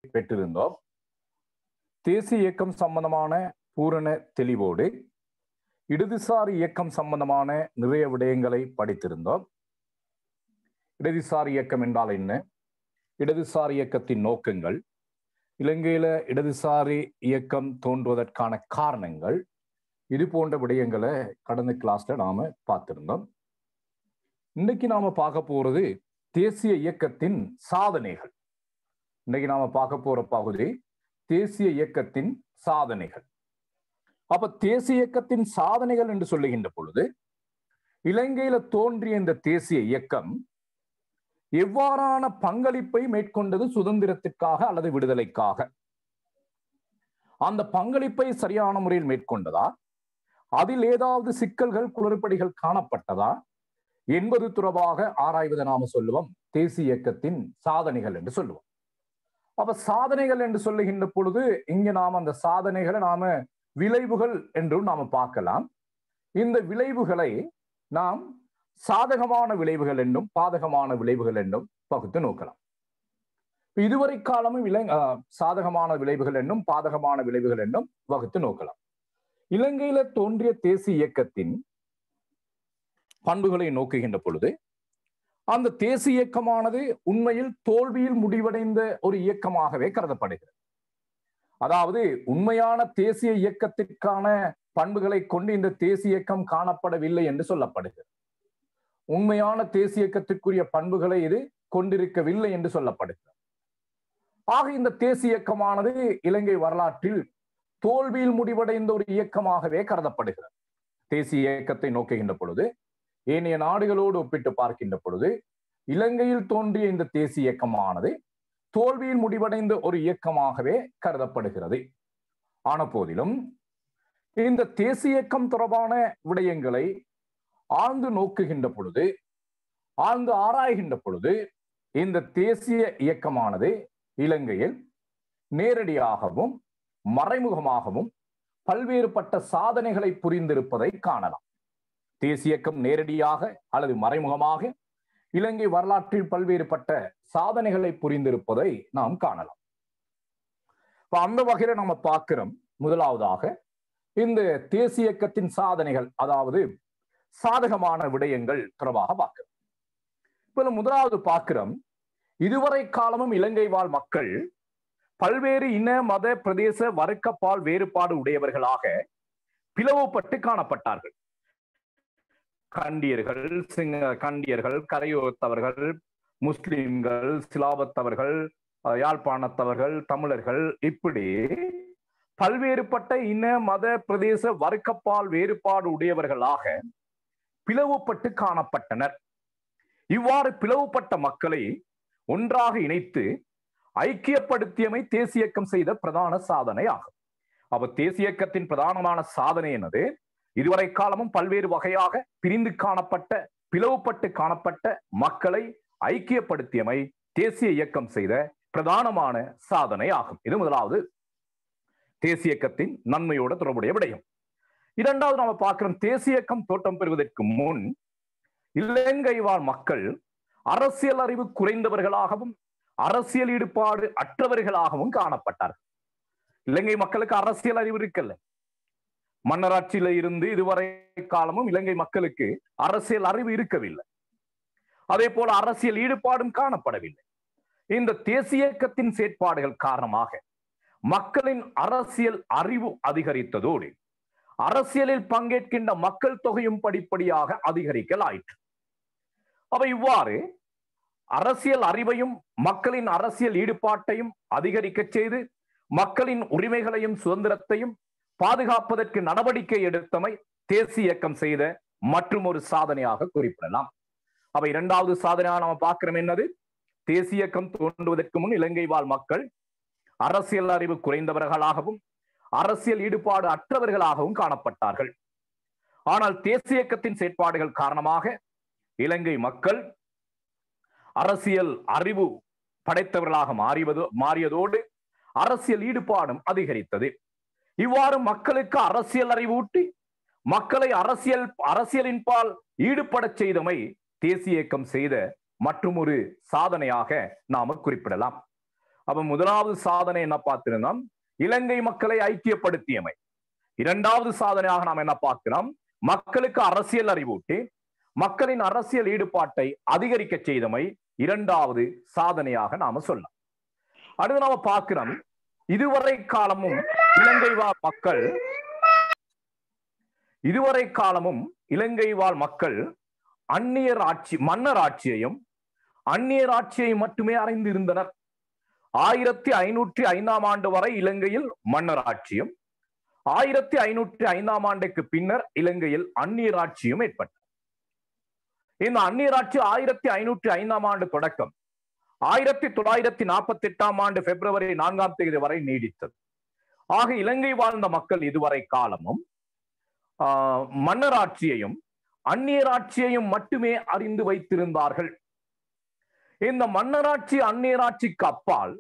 பெற்றிருந்தோம் தேசிய இயக்கம் சம்பந்தமான பூரண தெளிவோடு இடதுசாரி இயக்கம் சம்பந்தமான நிறைய விடயங்களை படித்திருந்தோம் இடதுசாரி இயக்கம் என்றால் என்ன இடதுசாரி இயக்கத்தின் நோக்கங்கள் இலங்கையில இடதுசாரி இயக்கம் தோன்றுவதற்கான காரணங்கள் இது போன்ற விடயங்களை கடந்த கிளாஸ்ல நாம பார்த்திருந்தோம் இன்னைக்கு நாம பார்க்க போறது தேசிய இயக்கத்தின் சாதனைகள் இன்னைக்கு நாம பார்க்க போற பகுதி தேசிய இயக்கத்தின் சாதனைகள் அப்ப தேசிய இயக்கத்தின் சாதனைகள் என்று சொல்லுகின்ற பொழுது இலங்கையில தோன்றிய இந்த தேசிய இயக்கம் எவ்வாறான பங்களிப்பை மேற்கொண்டது சுதந்திரத்திற்காக அல்லது விடுதலைக்காக அந்த பங்களிப்பை சரியான முறையில் மேற்கொண்டதா அதில் ஏதாவது சிக்கல்கள் குளறுபடிகள் காணப்பட்டதா என்பது தொடர்பாக ஆராய்வதை நாம சொல்லுவோம் தேசிய இயக்கத்தின் சாதனைகள் என்று சொல்லுவோம் அப்ப சாதனைகள் என்று சொல்லுகின்ற பொழுது இங்க நாம் அந்த சாதனைகளை நாம விளைவுகள் என்றும் நாம பார்க்கலாம் இந்த விளைவுகளை நாம் சாதகமான விளைவுகள் என்றும் பாதகமான விளைவுகள் என்றும் பகுத்து நோக்கலாம் இதுவரை காலமும் இளை சாதகமான விளைவுகள் என்றும் பாதகமான விளைவுகள் என்றும் வகுத்து நோக்கலாம் இலங்கையில தோன்றிய தேசிய இயக்கத்தின் பண்புகளை நோக்குகின்ற பொழுது அந்த தேசிய இயக்கமானது உண்மையில் தோல்வியில் முடிவடைந்த ஒரு இயக்கமாகவே கருதப்படுகிறது அதாவது உண்மையான தேசிய இயக்கத்திற்கான பண்புகளை கொண்டு இந்த தேசிய இயக்கம் காணப்படவில்லை என்று சொல்லப்படுகிறது உண்மையான தேசிய இயக்கத்திற்குரிய பண்புகளை இது கொண்டிருக்கவில்லை என்று சொல்லப்படுகிறது ஆக இந்த தேசிய இயக்கமானது இலங்கை வரலாற்றில் தோல்வியில் முடிவடைந்த ஒரு இயக்கமாகவே கருதப்படுகிறது தேசிய இயக்கத்தை நோக்குகின்ற பொழுது ஏனைய நாடுகளோடு ஒப்பிட்டு பார்க்கின்ற பொழுது இலங்கையில் தோன்றிய இந்த தேசிய இயக்கமானது தோல்வியில் முடிவடைந்த ஒரு இயக்கமாகவே கருதப்படுகிறது ஆன போதிலும் இந்த தேசிய இயக்கம் தொடர்பான விடயங்களை ஆழ்ந்து நோக்குகின்ற பொழுது ஆழ்ந்து ஆராய்கின்ற பொழுது இந்த தேசிய இயக்கமானது இலங்கையில் நேரடியாகவும் மறைமுகமாகவும் பல்வேறுபட்ட சாதனைகளை புரிந்திருப்பதை காணலாம் தேசிய இயக்கம் நேரடியாக அல்லது மறைமுகமாக இலங்கை வரலாற்றில் பல்வேறுபட்ட சாதனைகளை புரிந்திருப்பதை நாம் காணலாம் அந்த வகையில நம்ம பார்க்கிறோம் முதலாவதாக இந்த தேசிய இயக்கத்தின் சாதனைகள் அதாவது சாதகமான விடயங்கள் தொடர்பாக பார்க்கிறோம் இப்ப முதலாவது பார்க்கிறோம் இதுவரை காலமும் இலங்கை வாழ் மக்கள் பல்வேறு இன மத பிரதேச வர்க்கப்பால் வேறுபாடு உடையவர்களாக பிளவுபட்டு காணப்பட்டார்கள் கண்டியர்கள் சிங்க கண்டியர்கள் கரையோத்தவர்கள் முஸ்லிம்கள் சிலாபத்தவர்கள் யாழ்ப்பாணத்தவர்கள் தமிழர்கள் இப்படி பல்வேறுபட்ட இன மத பிரதேச வர்க்கப்பால் வேறுபாடு உடையவர்களாக பிளவுபட்டு காணப்பட்டனர் இவ்வாறு பிளவுபட்ட மக்களை ஒன்றாக இணைத்து ஐக்கியப்படுத்தியமை தேசிய இயக்கம் செய்த பிரதான சாதனை ஆகும் அப்ப தேசிய இயக்கத்தின் பிரதானமான சாதனை என்னது இதுவரை காலமும் பல்வேறு வகையாக பிரிந்து காணப்பட்ட பிளவுபட்டு காணப்பட்ட மக்களை ஐக்கியப்படுத்தியமை தேசிய இயக்கம் செய்த பிரதானமான சாதனை ஆகும் இது முதலாவது தேசிய இயக்கத்தின் நன்மையோட தொடர்புடைய விடயம் இரண்டாவது நாம பார்க்கிறோம் தேசிய இயக்கம் தோட்டம் பெறுவதற்கு முன் இலங்கை வாழ் மக்கள் அரசியல் அறிவு குறைந்தவர்களாகவும் அரசியல் ஈடுபாடு அற்றவர்களாகவும் காணப்பட்டார்கள் இலங்கை மக்களுக்கு அரசியல் அறிவு இருக்கல்ல மன்னராட்சியில இருந்து இதுவரை காலமும் இலங்கை மக்களுக்கு அரசியல் அறிவு இருக்கவில்லை அதே போல அரசியல் ஈடுபாடும் காணப்படவில்லை இந்த தேசிய இயக்கத்தின் செயற்பாடுகள் காரணமாக மக்களின் அரசியல் அறிவு அதிகரித்ததோடு அரசியலில் பங்கேற்கின்ற மக்கள் தொகையும் படிப்படியாக அதிகரிக்கலாயிற்று அப்ப இவ்வாறு அரசியல் அறிவையும் மக்களின் அரசியல் ஈடுபாட்டையும் அதிகரிக்க செய்து மக்களின் உரிமைகளையும் சுதந்திரத்தையும் பாதுகாப்பதற்கு நடவடிக்கை எடுத்தமை தேசிய இயக்கம் செய்த மற்றும் ஒரு சாதனையாக குறிப்பிடலாம் அப்ப இரண்டாவது சாதனையாக நாம பார்க்கிறோம் என்னது தேசிய இயக்கம் தோன்றுவதற்கு முன் இலங்கை வாழ் மக்கள் அரசியல் அறிவு குறைந்தவர்களாகவும் அரசியல் ஈடுபாடு அற்றவர்களாகவும் காணப்பட்டார்கள் ஆனால் தேசிய இயக்கத்தின் செயற்பாடுகள் காரணமாக இலங்கை மக்கள் அரசியல் அறிவு படைத்தவர்களாக மாறிவது மாறியதோடு அரசியல் ஈடுபாடும் அதிகரித்தது இவ்வாறு மக்களுக்கு அரசியல் அறிவூட்டி மக்களை அரசியல் அரசியலின் பால் ஈடுபடச் செய்தமை தேசிய இயக்கம் செய்த மற்றும் ஒரு சாதனையாக நாம குறிப்பிடலாம் அப்ப முதலாவது சாதனை என்ன பார்த்திருந்தோம் இலங்கை மக்களை ஐக்கியப்படுத்தியமை இரண்டாவது சாதனையாக நாம் என்ன பார்க்கிறோம் மக்களுக்கு அரசியல் அறிவூட்டி மக்களின் அரசியல் ஈடுபாட்டை அதிகரிக்க செய்தமை இரண்டாவது சாதனையாக நாம சொல்லலாம் அடுத்து நாம பார்க்கிறோம் இதுவரை காலமும் இலங்கை வாழ் மக்கள் இதுவரை காலமும் இலங்கை வாழ் மக்கள் அந்நியர் ஆட்சி மன்னர் ஆட்சியையும் அந்நியர் ஆட்சியை மட்டுமே அறிந்து இருந்தனர் ஆயிரத்தி ஐநூற்றி ஐந்தாம் ஆண்டு வரை இலங்கையில் மன்னர் ஆட்சியும் ஆயிரத்தி ஐநூற்றி ஐந்தாம் ஆண்டுக்கு பின்னர் இலங்கையில் அந்நியர் ஆட்சியும் ஏற்பட்டது இந்த அந்நியர் ஆட்சி ஆயிரத்தி ஐநூற்றி ஐந்தாம் ஆண்டு தொடக்கம் ஆயிரத்தி தொள்ளாயிரத்தி நாற்பத்தி எட்டாம் ஆண்டு பிப்ரவரி நான்காம் தேதி வரை நீடித்தது ஆக இலங்கை வாழ்ந்த மக்கள் இதுவரை காலமும் ஆஹ், மன்னர் ஆட்சியையும் அந்நியர் ஆட்சியையும் மட்டுமே அறிந்து வைத்திருந்தார்கள் இந்த மன்னராட்சி அந்நியராட்சிக்கு அப்பால்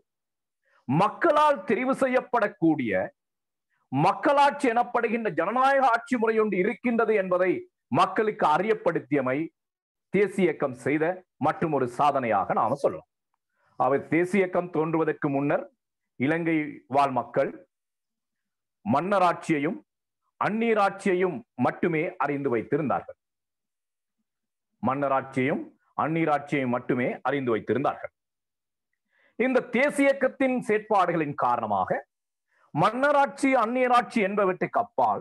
மக்களால் தெரிவு செய்யப்படக்கூடிய மக்களாட்சி எனப்படுகின்ற ஜனநாயக ஆட்சி முறை ஒன்று இருக்கின்றது என்பதை மக்களுக்கு அறியப்படுத்தியமை தேசிய இயக்கம் செய்த மற்றும் ஒரு சாதனையாக நாம சொல்லலாம் அவை தேசிய இயக்கம் தோன்றுவதற்கு முன்னர் இலங்கை வாழ் மக்கள் மன்னராட்சியையும் அந்நீராட்சியையும் மட்டுமே அறிந்து வைத்திருந்தார்கள் மன்னராட்சியையும் அந்நீராட்சியையும் மட்டுமே அறிந்து வைத்திருந்தார்கள் இந்த தேசிய இயக்கத்தின் செயற்பாடுகளின் காரணமாக மன்னராட்சி அந்நியராட்சி என்பவற்றுக்கு அப்பால்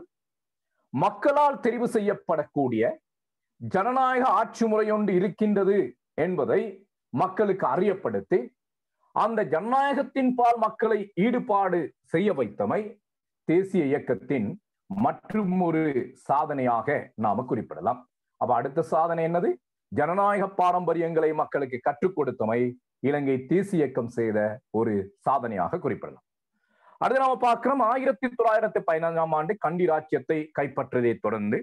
மக்களால் தெரிவு செய்யப்படக்கூடிய ஜனநாயக ஆட்சி முறை ஒன்று இருக்கின்றது என்பதை மக்களுக்கு அறியப்படுத்தி அந்த ஜனநாயகத்தின் பால் மக்களை ஈடுபாடு செய்ய வைத்தமை தேசிய இயக்கத்தின் மற்றும் ஒரு சாதனையாக நாம குறிப்பிடலாம் அப்ப அடுத்த சாதனை என்னது ஜனநாயக பாரம்பரியங்களை மக்களுக்கு கற்றுக் கொடுத்தமை இலங்கை தேசிய இயக்கம் செய்த ஒரு சாதனையாக குறிப்பிடலாம் அடுத்து நாம பார்க்கிறோம் ஆயிரத்தி தொள்ளாயிரத்தி பதினைந்தாம் ஆண்டு கண்டி ராஜ்யத்தை கைப்பற்றதை தொடர்ந்து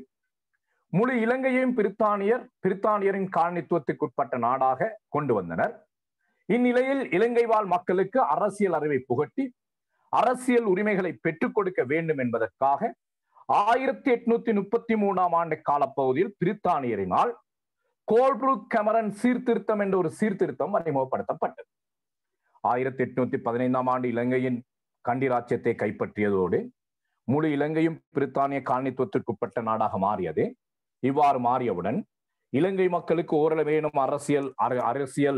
முழு இலங்கையையும் பிரித்தானியர் பிரித்தானியரின் காலனித்துவத்துக்குட்பட்ட நாடாக கொண்டு வந்தனர் இந்நிலையில் இலங்கை வாழ் மக்களுக்கு அரசியல் அறிவை புகட்டி அரசியல் உரிமைகளை பெற்றுக் கொடுக்க வேண்டும் என்பதற்காக ஆயிரத்தி எட்நூத்தி முப்பத்தி மூணாம் ஆண்டு காலப்பகுதியில் பிரித்தானியரினால் கோல்புரூக் கமரன் சீர்திருத்தம் என்ற ஒரு சீர்திருத்தம் அறிமுகப்படுத்தப்பட்டது ஆயிரத்தி எட்நூத்தி பதினைந்தாம் ஆண்டு இலங்கையின் கண்டி ராஜ்யத்தை கைப்பற்றியதோடு முழு இலங்கையும் பிரித்தானிய காலனித்துவத்திற்குட்பட்ட நாடாக மாறியது இவ்வாறு மாறியவுடன் இலங்கை மக்களுக்கு ஓரளவேனும் அரசியல் அர- அரசியல்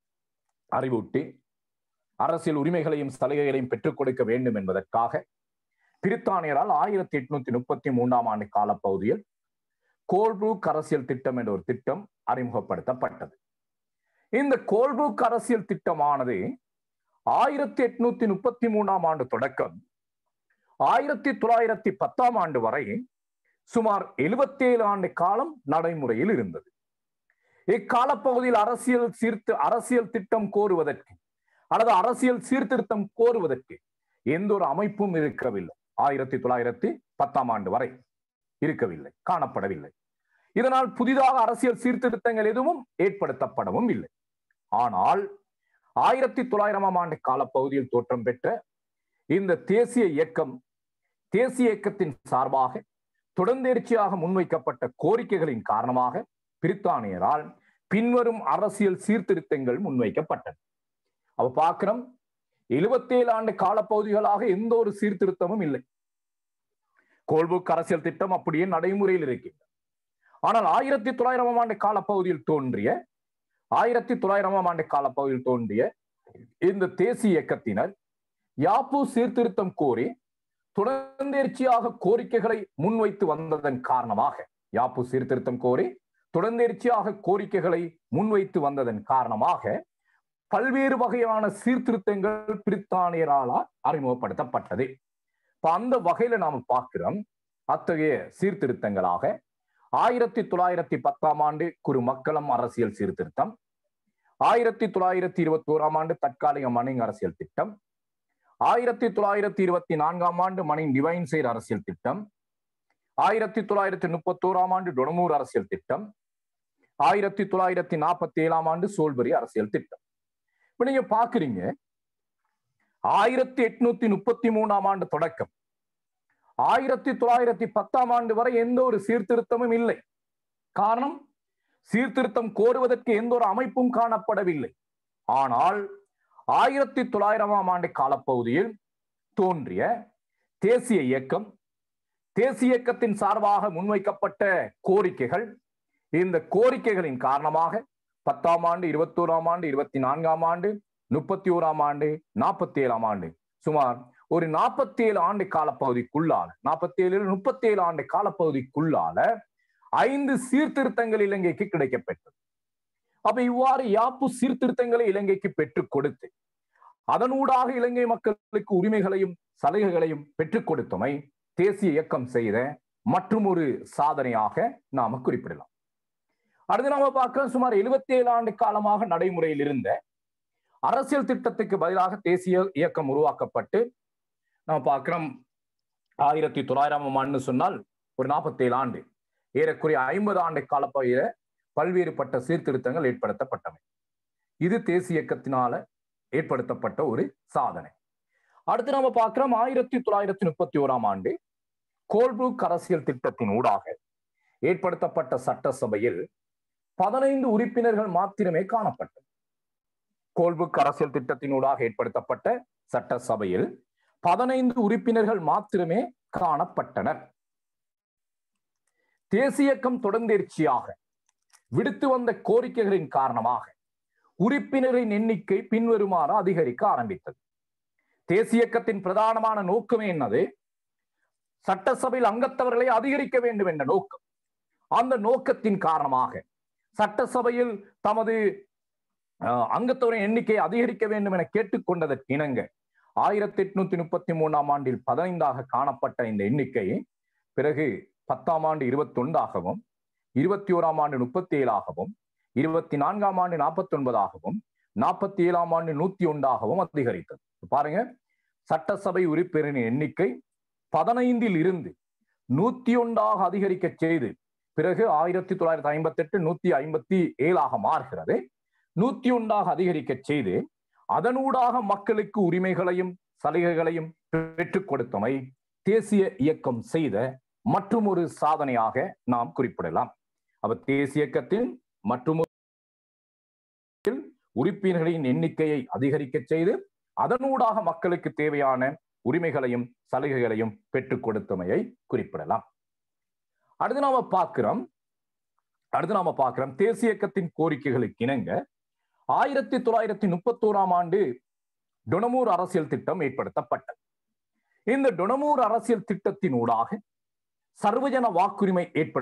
அறிவூட்டி அரசியல் உரிமைகளையும் சலுகைகளையும் பெற்றுக் கொடுக்க வேண்டும் என்பதற்காக பிரித்தானியரால் ஆயிரத்தி எட்நூத்தி முப்பத்தி மூன்றாம் ஆண்டு காலப்பகுதியில் கோல்புரூக் அரசியல் திட்டம் என்ற ஒரு திட்டம் அறிமுகப்படுத்தப்பட்டது இந்த கோல்புரூக் அரசியல் திட்டமானது ஆயிரத்தி எட்நூத்தி முப்பத்தி மூணாம் ஆண்டு தொடக்கம் ஆயிரத்தி தொள்ளாயிரத்தி பத்தாம் ஆண்டு வரை சுமார் 77 ஆண்டு காலம் நடைமுறையில் இருந்தது இக்காலப்பகுதியில் அரசியல் சீர்த்து அரசியல் திட்டம் கோருவதற்கு அல்லது அரசியல் சீர்திருத்தம் கோருவதற்கு எந்த ஒரு அமைப்பும் இருக்கவில்லை ஆயிரத்தி தொள்ளாயிரத்தி பத்தாம் ஆண்டு வரை இருக்கவில்லை காணப்படவில்லை இதனால் புதிதாக அரசியல் சீர்திருத்தங்கள் எதுவும் ஏற்படுத்தப்படவும் இல்லை ஆனால் ஆயிரத்தி தொள்ளாயிரமாம் ஆண்டு காலப்பகுதியில் தோற்றம் பெற்ற இந்த தேசிய இயக்கம் தேசிய இயக்கத்தின் சார்பாக தொடர்ந்தேர்ச்சியாக முன்வைக்கப்பட்ட கோரிக்கைகளின் காரணமாக பிரித்தானியரால் பின்வரும் அரசியல் சீர்திருத்தங்கள் முன்வைக்கப்பட்டன அவ பார்க்கிறோம் எழுபத்தேழு ஆண்டு காலப்பகுதிகளாக எந்த ஒரு சீர்திருத்தமும் இல்லை கோல்புக் அரசியல் திட்டம் அப்படியே நடைமுறையில் இருக்கின்றது ஆனால் ஆயிரத்தி தொள்ளாயிரமாம் ஆண்டு காலப்பகுதியில் தோன்றிய ஆயிரத்தி தொள்ளாயிரமாம் ஆண்டு காலப்பகுதியில் தோன்றிய இந்த தேசிய இயக்கத்தினர் யாப்பு சீர்திருத்தம் கோரி தொடர்ந்தேர்ச்சியாக கோரிக்கைகளை முன்வைத்து வந்ததன் காரணமாக யாப்பு சீர்திருத்தம் கோரி தொடர்ந்தேர்ச்சியாக கோரிக்கைகளை முன்வைத்து வந்ததன் காரணமாக பல்வேறு வகையான சீர்திருத்தங்கள் பிரித்தானியரால் அறிமுகப்படுத்தப்பட்டது இப்ப அந்த வகையில நாம பார்க்கிறோம் அத்தகைய சீர்திருத்தங்களாக ஆயிரத்தி தொள்ளாயிரத்தி பத்தாம் ஆண்டு குறு மக்களம் அரசியல் சீர்திருத்தம் ஆயிரத்தி தொள்ளாயிரத்தி இருபத்தி ஓராம் ஆண்டு தற்காலிக மணிங் அரசியல் திட்டம் ஆயிரத்தி தொள்ளாயிரத்தி இருபத்தி நான்காம் ஆண்டு மணிங் டிவைன் சைர் அரசியல் திட்டம் ஆயிரத்தி தொள்ளாயிரத்தி முப்பத்தோராம் ஆண்டு டொனமூர் அரசியல் திட்டம் ஆயிரத்தி தொள்ளாயிரத்தி நாற்பத்தி ஏழாம் ஆண்டு சோல்பரி அரசியல் திட்டம் இப்ப நீங்க பாக்குறீங்க ஆயிரத்தி எட்நூத்தி முப்பத்தி மூணாம் ஆண்டு தொடக்கம் ஆயிரத்தி தொள்ளாயிரத்தி பத்தாம் ஆண்டு வரை எந்த ஒரு சீர்திருத்தமும் இல்லை காரணம் சீர்திருத்தம் கோருவதற்கு எந்த ஒரு அமைப்பும் காணப்படவில்லை ஆனால் ஆயிரத்தி தொள்ளாயிரமாம் ஆண்டு காலப்பகுதியில் தோன்றிய தேசிய இயக்கம் தேசிய இயக்கத்தின் சார்பாக முன்வைக்கப்பட்ட கோரிக்கைகள் இந்த கோரிக்கைகளின் காரணமாக பத்தாம் ஆண்டு இருபத்தோராம் ஆண்டு இருபத்தி நான்காம் ஆண்டு முப்பத்தி ஓராம் ஆண்டு நாற்பத்தி ஏழாம் ஆண்டு சுமார் ஒரு நாற்பத்தி ஏழு ஆண்டு காலப்பகுதிக்குள்ளால நாற்பத்தி ஏழு முப்பத்தி ஏழு ஆண்டு காலப்பகுதிக்குள்ளால ஐந்து சீர்திருத்தங்கள் இலங்கைக்கு கிடைக்கப்பெற்றது அப்ப இவ்வாறு யாப்பு சீர்திருத்தங்களை இலங்கைக்கு பெற்றுக் கொடுத்து அதனூடாக இலங்கை மக்களுக்கு உரிமைகளையும் சலுகைகளையும் பெற்றுக் கொடுத்தமை தேசிய இயக்கம் செய்த மற்றும் ஒரு சாதனையாக நாம குறிப்பிடலாம் அடுத்து நாம பார்க்கிறோம் சுமார் எழுபத்தி ஏழு ஆண்டு காலமாக நடைமுறையில் இருந்த அரசியல் திட்டத்துக்கு பதிலாக தேசிய இயக்கம் உருவாக்கப்பட்டு நம்ம பார்க்கிறோம் ஆயிரத்தி தொள்ளாயிரம் ஆண்டு சொன்னால் ஒரு நாற்பத்தி ஏழு ஆண்டு ஏறக்குறைய ஐம்பது ஆண்டு காலப்பகுதியில பல்வேறுபட்ட சீர்திருத்தங்கள் ஏற்படுத்தப்பட்டவை இது தேசிய இயக்கத்தினால ஏற்படுத்தப்பட்ட ஒரு சாதனை அடுத்து நம்ம பார்க்கிறோம் ஆயிரத்தி தொள்ளாயிரத்தி முப்பத்தி ஓராம் ஆண்டு கோல்புக் அரசியல் திட்டத்தின் ஊடாக ஏற்படுத்தப்பட்ட சட்டசபையில் பதினைந்து உறுப்பினர்கள் மாத்திரமே காணப்பட்டது கோல்புக் அரசியல் திட்டத்தினூடாக ஏற்படுத்தப்பட்ட சட்டசபையில் பதினைந்து உறுப்பினர்கள் மாத்திரமே காணப்பட்டனர் தேசிய இயக்கம் தொடர்ந்தேர்ச்சியாக விடுத்து வந்த கோரிக்கைகளின் காரணமாக உறுப்பினரின் எண்ணிக்கை பின்வருமாறு அதிகரிக்க ஆரம்பித்தது தேசிய இயக்கத்தின் பிரதானமான நோக்கமே என்னது சட்டசபையில் அங்கத்தவர்களை அதிகரிக்க வேண்டும் என்ற நோக்கம் அந்த நோக்கத்தின் காரணமாக சட்டசபையில் தமது அங்கத்தவரின் எண்ணிக்கையை அதிகரிக்க வேண்டும் என கேட்டுக்கொண்டதற்கு இணங்க ஆயிரத்தி எட்நூத்தி முப்பத்தி மூணாம் ஆண்டில் பதினைந்தாக காணப்பட்ட இந்த எண்ணிக்கை பிறகு பத்தாம் ஆண்டு இருபத்தி ஒன்றாகவும் இருபத்தி ஓராம் ஆண்டு முப்பத்தி ஏழாகவும் இருபத்தி நான்காம் ஆண்டு நாற்பத்தி ஒன்பதாகவும் நாற்பத்தி ஏழாம் ஆண்டு நூத்தி ஒன்றாகவும் அதிகரித்தது பாருங்க சட்டசபை உறுப்பினரின் எண்ணிக்கை பதினைந்தில் இருந்து நூத்தி ஒன்றாக அதிகரிக்க செய்து பிறகு ஆயிரத்தி தொள்ளாயிரத்தி ஐம்பத்தி எட்டு நூத்தி ஐம்பத்தி ஏழாக மாறுகிறது நூத்தி ஒன்றாக அதிகரிக்க செய்து அதனூடாக மக்களுக்கு உரிமைகளையும் சலுகைகளையும் பெற்றுக் கொடுத்தமை தேசிய இயக்கம் செய்த மற்றும் ஒரு சாதனையாக நாம் குறிப்பிடலாம் அப்ப தேசிய இயக்கத்தின் மற்றும் உறுப்பினர்களின் எண்ணிக்கையை அதிகரிக்க செய்து அதனூடாக மக்களுக்கு தேவையான உரிமைகளையும் சலுகைகளையும் பெற்றுக் கொடுத்தமையை குறிப்பிடலாம் அடுத்து நாம பார்க்கிறோம் அடுத்து நாம பார்க்கிறோம் தேசிய இயக்கத்தின் கோரிக்கைகளுக்கு இணங்க ஆயிரத்தி தொள்ளாயிரத்தி முப்பத்தோராம் ஆண்டு டொனமூர் அரசியல் திட்டம் ஏற்படுத்தப்பட்டது இந்த டொனமூர் அரசியல் திட்டத்தின் ஊடாக சர்வஜன வாக்குரிமை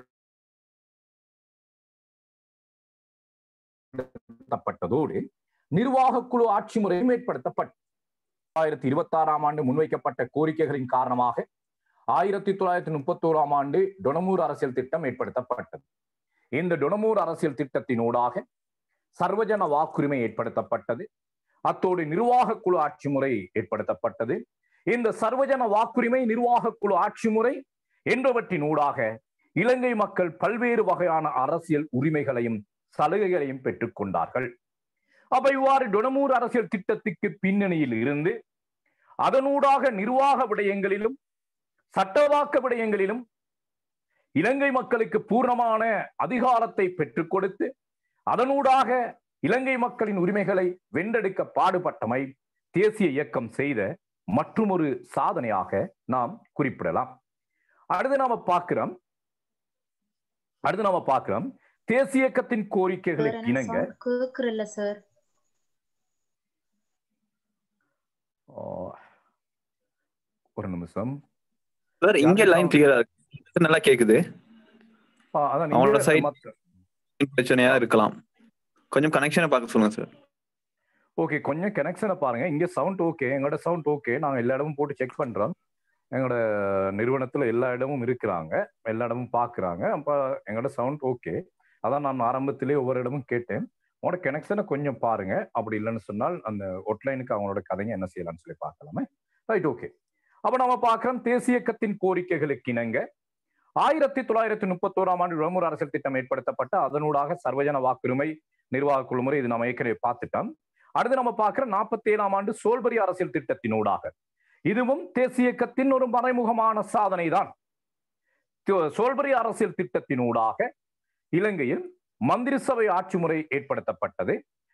ஏற்படுத்தப்பட்டதோடு நிர்வாக குழு ஆட்சி முறையும் ஏற்படுத்தப்பட்டது ஆயிரத்தி இருபத்தி ஆறாம் ஆண்டு முன்வைக்கப்பட்ட கோரிக்கைகளின் காரணமாக ஆயிரத்தி தொள்ளாயிரத்தி முப்பத்தோராம் ஆண்டு டொனமூர் அரசியல் திட்டம் ஏற்படுத்தப்பட்டது இந்த டொனமூர் அரசியல் திட்டத்தினூடாக சர்வஜன வாக்குரிமை ஏற்படுத்தப்பட்டது அத்தோடு நிர்வாக குழு ஆட்சி முறை ஏற்படுத்தப்பட்டது இந்த சர்வஜன வாக்குரிமை நிர்வாக குழு ஆட்சி முறை என்பவற்றின் ஊடாக இலங்கை மக்கள் பல்வேறு வகையான அரசியல் உரிமைகளையும் சலுகைகளையும் பெற்றுக் கொண்டார்கள் அப்ப இவ்வாறு டொனமூர் அரசியல் திட்டத்துக்கு பின்னணியில் இருந்து அதனூடாக நிர்வாக விடயங்களிலும் சட்டவாக்க விடயங்களிலும் இலங்கை மக்களுக்கு பூர்ணமான அதிகாரத்தை பெற்றுக் கொடுத்து அதனூடாக இலங்கை மக்களின் உரிமைகளை வென்றெடுக்க பாடுபட்டமை தேசிய இயக்கம் செய்த மற்றொரு சாதனையாக நாம் குறிப்பிடலாம் அடுத்து நாம பார்க்கிறோம் அடுத்து நாம பார்க்கிறோம் தேசிய இயக்கத்தின் கோரிக்கைகளுக்கு இணங்க கேக்குறல்ல சார் ஒரு நிமிஷம் சார் இங்க லைன் கிளியரா இருக்கு நல்லா கேக்குது அதான் அவங்களோட நீங்க side- மத்த- பிரச்சனையா இருக்கலாம் கொஞ்சம் கனெக்ஷனை பார்க்க சொல்லுங்க சார் ஓகே கொஞ்சம் கனெக்ஷனை பாருங்க இங்க சவுண்ட் ஓகே எங்களோட சவுண்ட் ஓகே நாங்க எல்லா இடமும் போட்டு செக் பண்றோம் எங்களோட நிறுவனத்துல எல்லா இடமும் இருக்கிறாங்க எல்லா இடமும் பாக்குறாங்க அப்ப எங்களோட சவுண்ட் ஓகே அதான் நான் ஆரம்பத்திலே ஒவ்வொரு இடமும் கேட்டேன் உங்களோட கனெக்ஷனை கொஞ்சம் பாருங்க அப்படி இல்லைன்னு சொன்னால் அந்த ஒட்லைனுக்கு அவங்களோட கதைங்க என்ன செய்யலாம்னு சொல்லி பார்க்கலாமே ரைட் ஓகே அப்ப நம்ம பார்க்கிறோம் தேசிய இயக்கத்தின் கோரிக்கைகளுக்கு இணங்க ஆயிரத்தி தொள்ளாயிரத்தி முப்பத்தோராம் ஆண்டு விளம்பர அரசியல் திட்டம் ஏற்படுத்தப்பட்ட அதனூடாக சர்வஜன வாக்குரிமை நிர்வாக குழுமுறை இது நம்ம ஏற்கனவே பார்த்துட்டோம் அடுத்து நம்ம பார்க்கிற நாற்பத்தி ஏழாம் ஆண்டு சோல்பரி அரசியல் திட்டத்தினூடாக இதுவும் தேசிய இயக்கத்தின் ஒரு மறைமுகமான சாதனை தான் சோல்பரி அரசியல் திட்டத்தினூடாக இலங்கையில் மந்திரி சபை ஆட்சி முறை ஏற்படுத்தப்பட்டது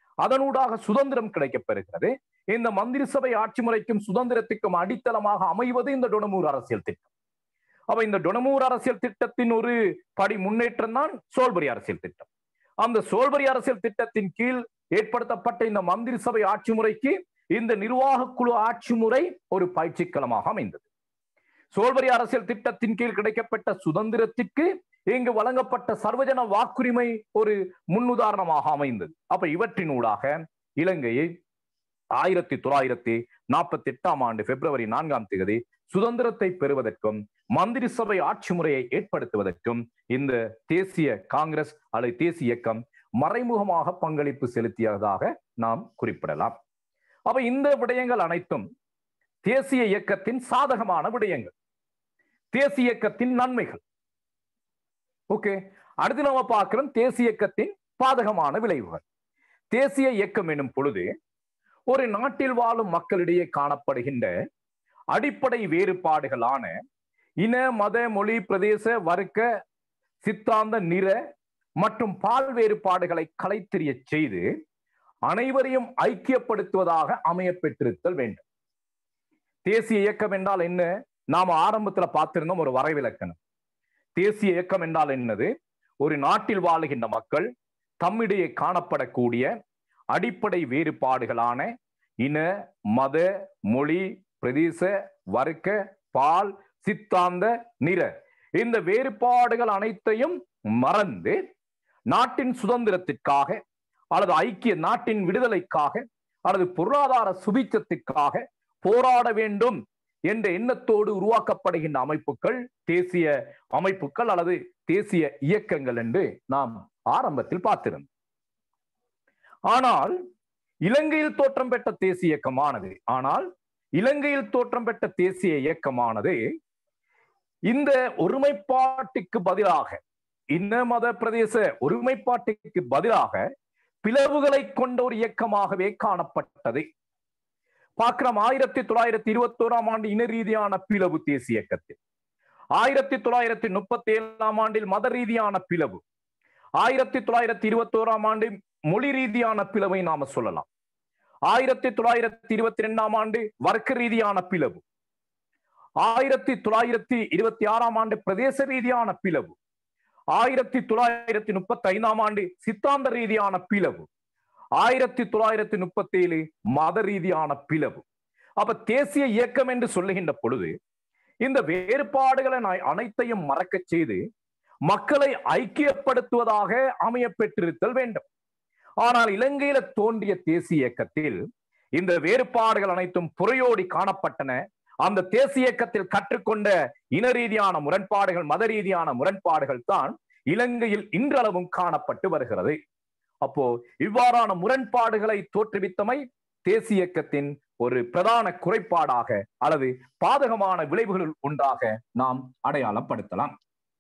அதனூடாக சுதந்திரம் கிடைக்கப் பெறுகிறது இந்த மந்திரி சபை ஆட்சி முறைக்கும் சுதந்திரத்துக்கும் அடித்தளமாக அமைவது இந்த டொனமூர் அரசியல் திட்டம் அப்ப இந்த டொனமூர் அரசியல் திட்டத்தின் ஒரு படி முன்னேற்றம் தான் சோல்பரி அரசியல் திட்டம் அந்த சோல்பரி அரசியல் திட்டத்தின் கீழ் ஏற்படுத்தப்பட்ட இந்த மந்திரி சபை ஆட்சி முறைக்கு இந்த நிர்வாக குழு ஆட்சி முறை ஒரு பயிற்சிக்களமாக அமைந்தது சோல்பரி அரசியல் திட்டத்தின் கீழ் கிடைக்கப்பட்ட சுதந்திரத்திற்கு இங்கு வழங்கப்பட்ட சர்வஜன வாக்குரிமை ஒரு முன்னுதாரணமாக அமைந்தது அப்ப இவற்றினூடாக இலங்கையை ஆயிரத்தி தொள்ளாயிரத்தி நாற்பத்தி எட்டாம் ஆண்டு பிப்ரவரி நான்காம் தேதி சுதந்திரத்தை பெறுவதற்கும் மந்திரி சபை ஆட்சி முறையை ஏற்படுத்துவதற்கும் இந்த தேசிய காங்கிரஸ் அல்லது தேசிய இயக்கம் மறைமுகமாக பங்களிப்பு செலுத்தியதாக நாம் குறிப்பிடலாம் அப்ப இந்த விடயங்கள் அனைத்தும் தேசிய இயக்கத்தின் சாதகமான விடயங்கள் தேசிய இயக்கத்தின் நன்மைகள் ஓகே அடுத்து நம்ம பார்க்கிறோம் தேசிய இயக்கத்தின் பாதகமான விளைவுகள் தேசிய இயக்கம் எனும் பொழுது ஒரு நாட்டில் வாழும் மக்களிடையே காணப்படுகின்ற அடிப்படை வேறுபாடுகளான இன மத மொழி பிரதேச வர்க்க சித்தாந்த நிற மற்றும் பால் வேறுபாடுகளை களைத்தெறிய செய்து அனைவரையும் ஐக்கியப்படுத்துவதாக அமைய பெற்றிருத்தல் வேண்டும் தேசிய இயக்கம் என்றால் என்ன நாம ஆரம்பத்துல பார்த்திருந்தோம் ஒரு வரைவிலக்கணம் தேசிய இயக்கம் என்றால் என்னது ஒரு நாட்டில் வாழுகின்ற மக்கள் தம்மிடையே காணப்படக்கூடிய அடிப்படை வேறுபாடுகளான இன மத மொழி பிரதேச வர்க்க பால் சித்தாந்த நிற இந்த வேறுபாடுகள் அனைத்தையும் மறந்து நாட்டின் சுதந்திரத்திற்காக அல்லது ஐக்கிய நாட்டின் விடுதலைக்காக அல்லது பொருளாதார சுபிச்சத்திற்காக போராட வேண்டும் என்ற எண்ணத்தோடு உருவாக்கப்படுகின்ற அமைப்புகள் தேசிய அமைப்புகள் அல்லது தேசிய இயக்கங்கள் என்று நாம் ஆரம்பத்தில் பார்த்திருந்தோம் ஆனால் இலங்கையில் தோற்றம் பெற்ற தேசிய இயக்கமானது ஆனால் இலங்கையில் தோற்றம் பெற்ற தேசிய இயக்கமானது இந்த ஒருமைப்பாட்டுக்கு பதிலாக இன்ன மத பிரதேச ஒருமைப்பாட்டுக்கு பதிலாக பிளவுகளை கொண்ட ஒரு இயக்கமாகவே காணப்பட்டது பார்க்கிறோம் ஆயிரத்தி தொள்ளாயிரத்தி இருபத்தி ஓராம் ஆண்டு இன ரீதியான பிளவு தேசிய இயக்கத்தில் ஆயிரத்தி தொள்ளாயிரத்தி முப்பத்தி ஏழாம் ஆண்டில் மத ரீதியான பிளவு ஆயிரத்தி தொள்ளாயிரத்தி இருபத்தி ஓராம் ஆண்டு மொழி ரீதியான பிளவை நாம சொல்லலாம் ஆயிரத்தி தொள்ளாயிரத்தி இருபத்தி ரெண்டாம் ஆண்டு வர்க்க ரீதியான பிளவு ஆயிரத்தி தொள்ளாயிரத்தி இருபத்தி ஆறாம் ஆண்டு பிரதேச ரீதியான பிளவு ஆயிரத்தி தொள்ளாயிரத்தி முப்பத்தி ஐந்தாம் ஆண்டு சித்தாந்த ரீதியான பிளவு ஆயிரத்தி தொள்ளாயிரத்தி முப்பத்தி ஏழு மத ரீதியான பிளவு அப்ப தேசிய இயக்கம் என்று சொல்லுகின்ற பொழுது இந்த வேறுபாடுகளை அனைத்தையும் மறக்க செய்து மக்களை ஐக்கியப்படுத்துவதாக அமைய பெற்றிருத்தல் வேண்டும் ஆனால் இலங்கையில தோன்றிய தேசிய இயக்கத்தில் இந்த வேறுபாடுகள் அனைத்தும் புறையோடி காணப்பட்டன அந்த தேசிய இயக்கத்தில் கற்றுக்கொண்ட இன ரீதியான முரண்பாடுகள் மத ரீதியான முரண்பாடுகள் தான் இலங்கையில் இன்றளவும் காணப்பட்டு வருகிறது அப்போ இவ்வாறான முரண்பாடுகளை தோற்றுவித்தமை தேசிய இயக்கத்தின் ஒரு பிரதான குறைபாடாக அல்லது பாதகமான விளைவுகளில் ஒன்றாக நாம் அடையாளப்படுத்தலாம்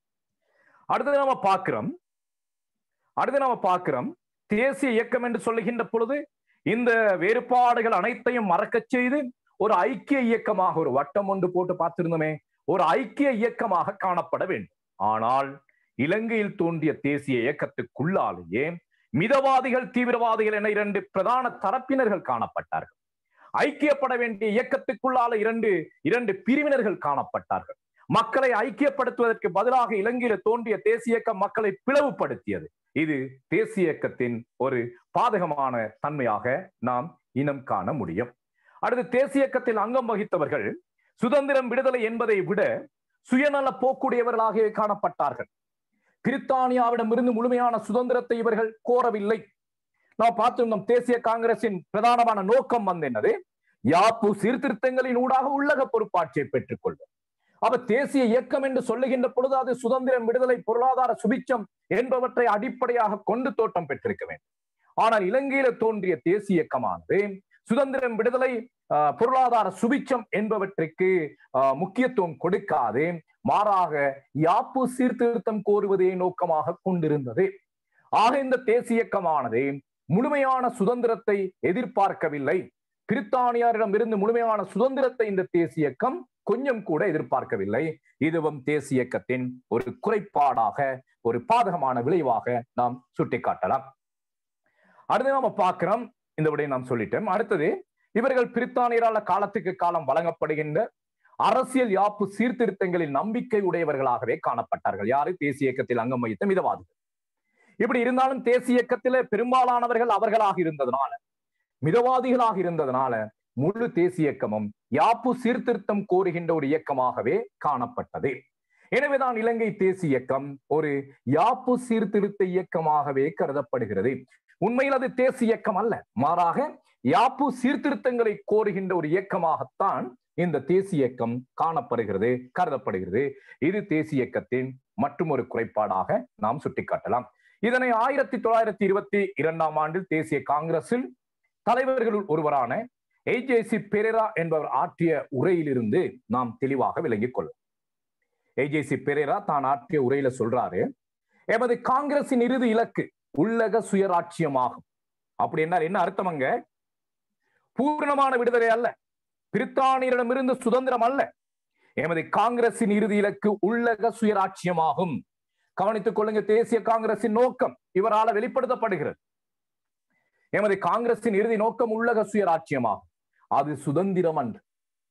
அடுத்து நாம பார்க்கிறோம் அடுத்து நாம பார்க்கிறோம் தேசிய இயக்கம் என்று சொல்லுகின்ற பொழுது இந்த வேறுபாடுகள் அனைத்தையும் மறக்கச் செய்து ஒரு ஐக்கிய இயக்கமாக ஒரு வட்டம் ஒன்று போட்டு பார்த்திருந்தோமே ஒரு ஐக்கிய இயக்கமாக காணப்பட வேண்டும் ஆனால் இலங்கையில் தோன்றிய தேசிய இயக்கத்துக்குள்ளாலேயே மிதவாதிகள் தீவிரவாதிகள் என இரண்டு பிரதான தரப்பினர்கள் காணப்பட்டார்கள் ஐக்கியப்பட வேண்டிய இயக்கத்துக்குள்ளால இரண்டு இரண்டு பிரிவினர்கள் காணப்பட்டார்கள் மக்களை ஐக்கியப்படுத்துவதற்கு பதிலாக இலங்கையில தோன்றிய தேசிய இயக்கம் மக்களை பிளவுபடுத்தியது இது தேசிய இயக்கத்தின் ஒரு பாதகமான தன்மையாக நாம் இனம் காண முடியும் அடுத்து தேசிய இயக்கத்தில் அங்கம் வகித்தவர்கள் சுதந்திரம் விடுதலை என்பதை விட சுயநல போக்குடையவர்களாகவே காணப்பட்டார்கள் பிரித்தானியாவிடமிருந்து முழுமையான சுதந்திரத்தை இவர்கள் கோரவில்லை நாம் பார்த்திருந்தோம் தேசிய காங்கிரசின் பிரதானமான நோக்கம் வந்து என்னது யாப்பு சீர்திருத்தங்களின் ஊடாக உள்ளக பொறுப்பாட்சியை பெற்றுக் கொள்வோம் அப்ப தேசிய இயக்கம் என்று சொல்லுகின்ற பொழுது அது சுதந்திரம் விடுதலை பொருளாதார சுபிச்சம் என்பவற்றை அடிப்படையாக கொண்டு தோட்டம் பெற்றிருக்க வேண்டும் ஆனால் இலங்கையில தோன்றிய தேசிய இயக்கமானது சுதந்திரம் விடுதலை பொருளாதார சுபிச்சம் என்பவற்றுக்கு முக்கியத்துவம் கொடுக்காது மாறாக யாப்பு சீர்திருத்தம் கோருவதே நோக்கமாக கொண்டிருந்தது ஆக இந்த தேசிய இயக்கமானது முழுமையான சுதந்திரத்தை எதிர்பார்க்கவில்லை பிரித்தானியரிடம் இருந்து முழுமையான சுதந்திரத்தை இந்த தேசிய இயக்கம் கொஞ்சம் கூட எதிர்பார்க்கவில்லை இதுவும் தேசிய இயக்கத்தின் ஒரு குறைபாடாக ஒரு பாதகமான விளைவாக நாம் சுட்டிக்காட்டலாம் அடுத்து நாம பார்க்கிறோம் இந்த விடையை நாம் சொல்லிட்டோம் அடுத்தது இவர்கள் பிரித்தானியரால காலத்துக்கு காலம் வழங்கப்படுகின்ற அரசியல் யாப்பு சீர்திருத்தங்களில் நம்பிக்கை உடையவர்களாகவே காணப்பட்டார்கள் யாரு தேசிய இயக்கத்தில் அங்கம் வகித்த மிதவாதிகள் இப்படி இருந்தாலும் தேசிய இயக்கத்தில பெரும்பாலானவர்கள் அவர்களாக இருந்ததுனால மிதவாதிகளாக இருந்ததுனால முழு தேசிய இயக்கமும் யாப்பு சீர்திருத்தம் கோருகின்ற ஒரு இயக்கமாகவே காணப்பட்டது எனவேதான் இலங்கை தேசிய இயக்கம் ஒரு யாப்பு சீர்திருத்த இயக்கமாகவே கருதப்படுகிறது உண்மையில் அது தேசிய இயக்கம் அல்ல மாறாக யாப்பு சீர்திருத்தங்களை கோருகின்ற ஒரு இயக்கமாகத்தான் இந்த தேசிய இயக்கம் காணப்படுகிறது கருதப்படுகிறது இது தேசிய இயக்கத்தின் மற்றும் ஒரு குறைபாடாக நாம் சுட்டிக்காட்டலாம் இதனை ஆயிரத்தி தொள்ளாயிரத்தி இருபத்தி இரண்டாம் ஆண்டில் தேசிய காங்கிரஸில் தலைவர்களுள் ஒருவரான ஏஜேசி பெரேரா என்பவர் ஆற்றிய உரையிலிருந்து நாம் தெளிவாக விளங்கிக் கொள்ளும் ஏஜேசி பெரேரா தான் ஆற்றிய உரையில சொல்றாரு எமது காங்கிரசின் இறுதி இலக்கு உள்ளக சுயராட்சியமாகும் அப்படி என்ன என்ன அர்த்தமங்க பூர்ணமான விடுதலை அல்ல பிரித்தானியரிடமிருந்து சுதந்திரம் அல்ல எமது காங்கிரசின் இறுதி இலக்கு உள்ளக சுயராட்சியமாகும் கவனித்துக் கொள்ளுங்க தேசிய காங்கிரசின் நோக்கம் இவரால் வெளிப்படுத்தப்படுகிறது எமது காங்கிரசின் இறுதி நோக்கம் உள்ளக சுயராட்சியமாகும் அது சுதந்திரம் அன்று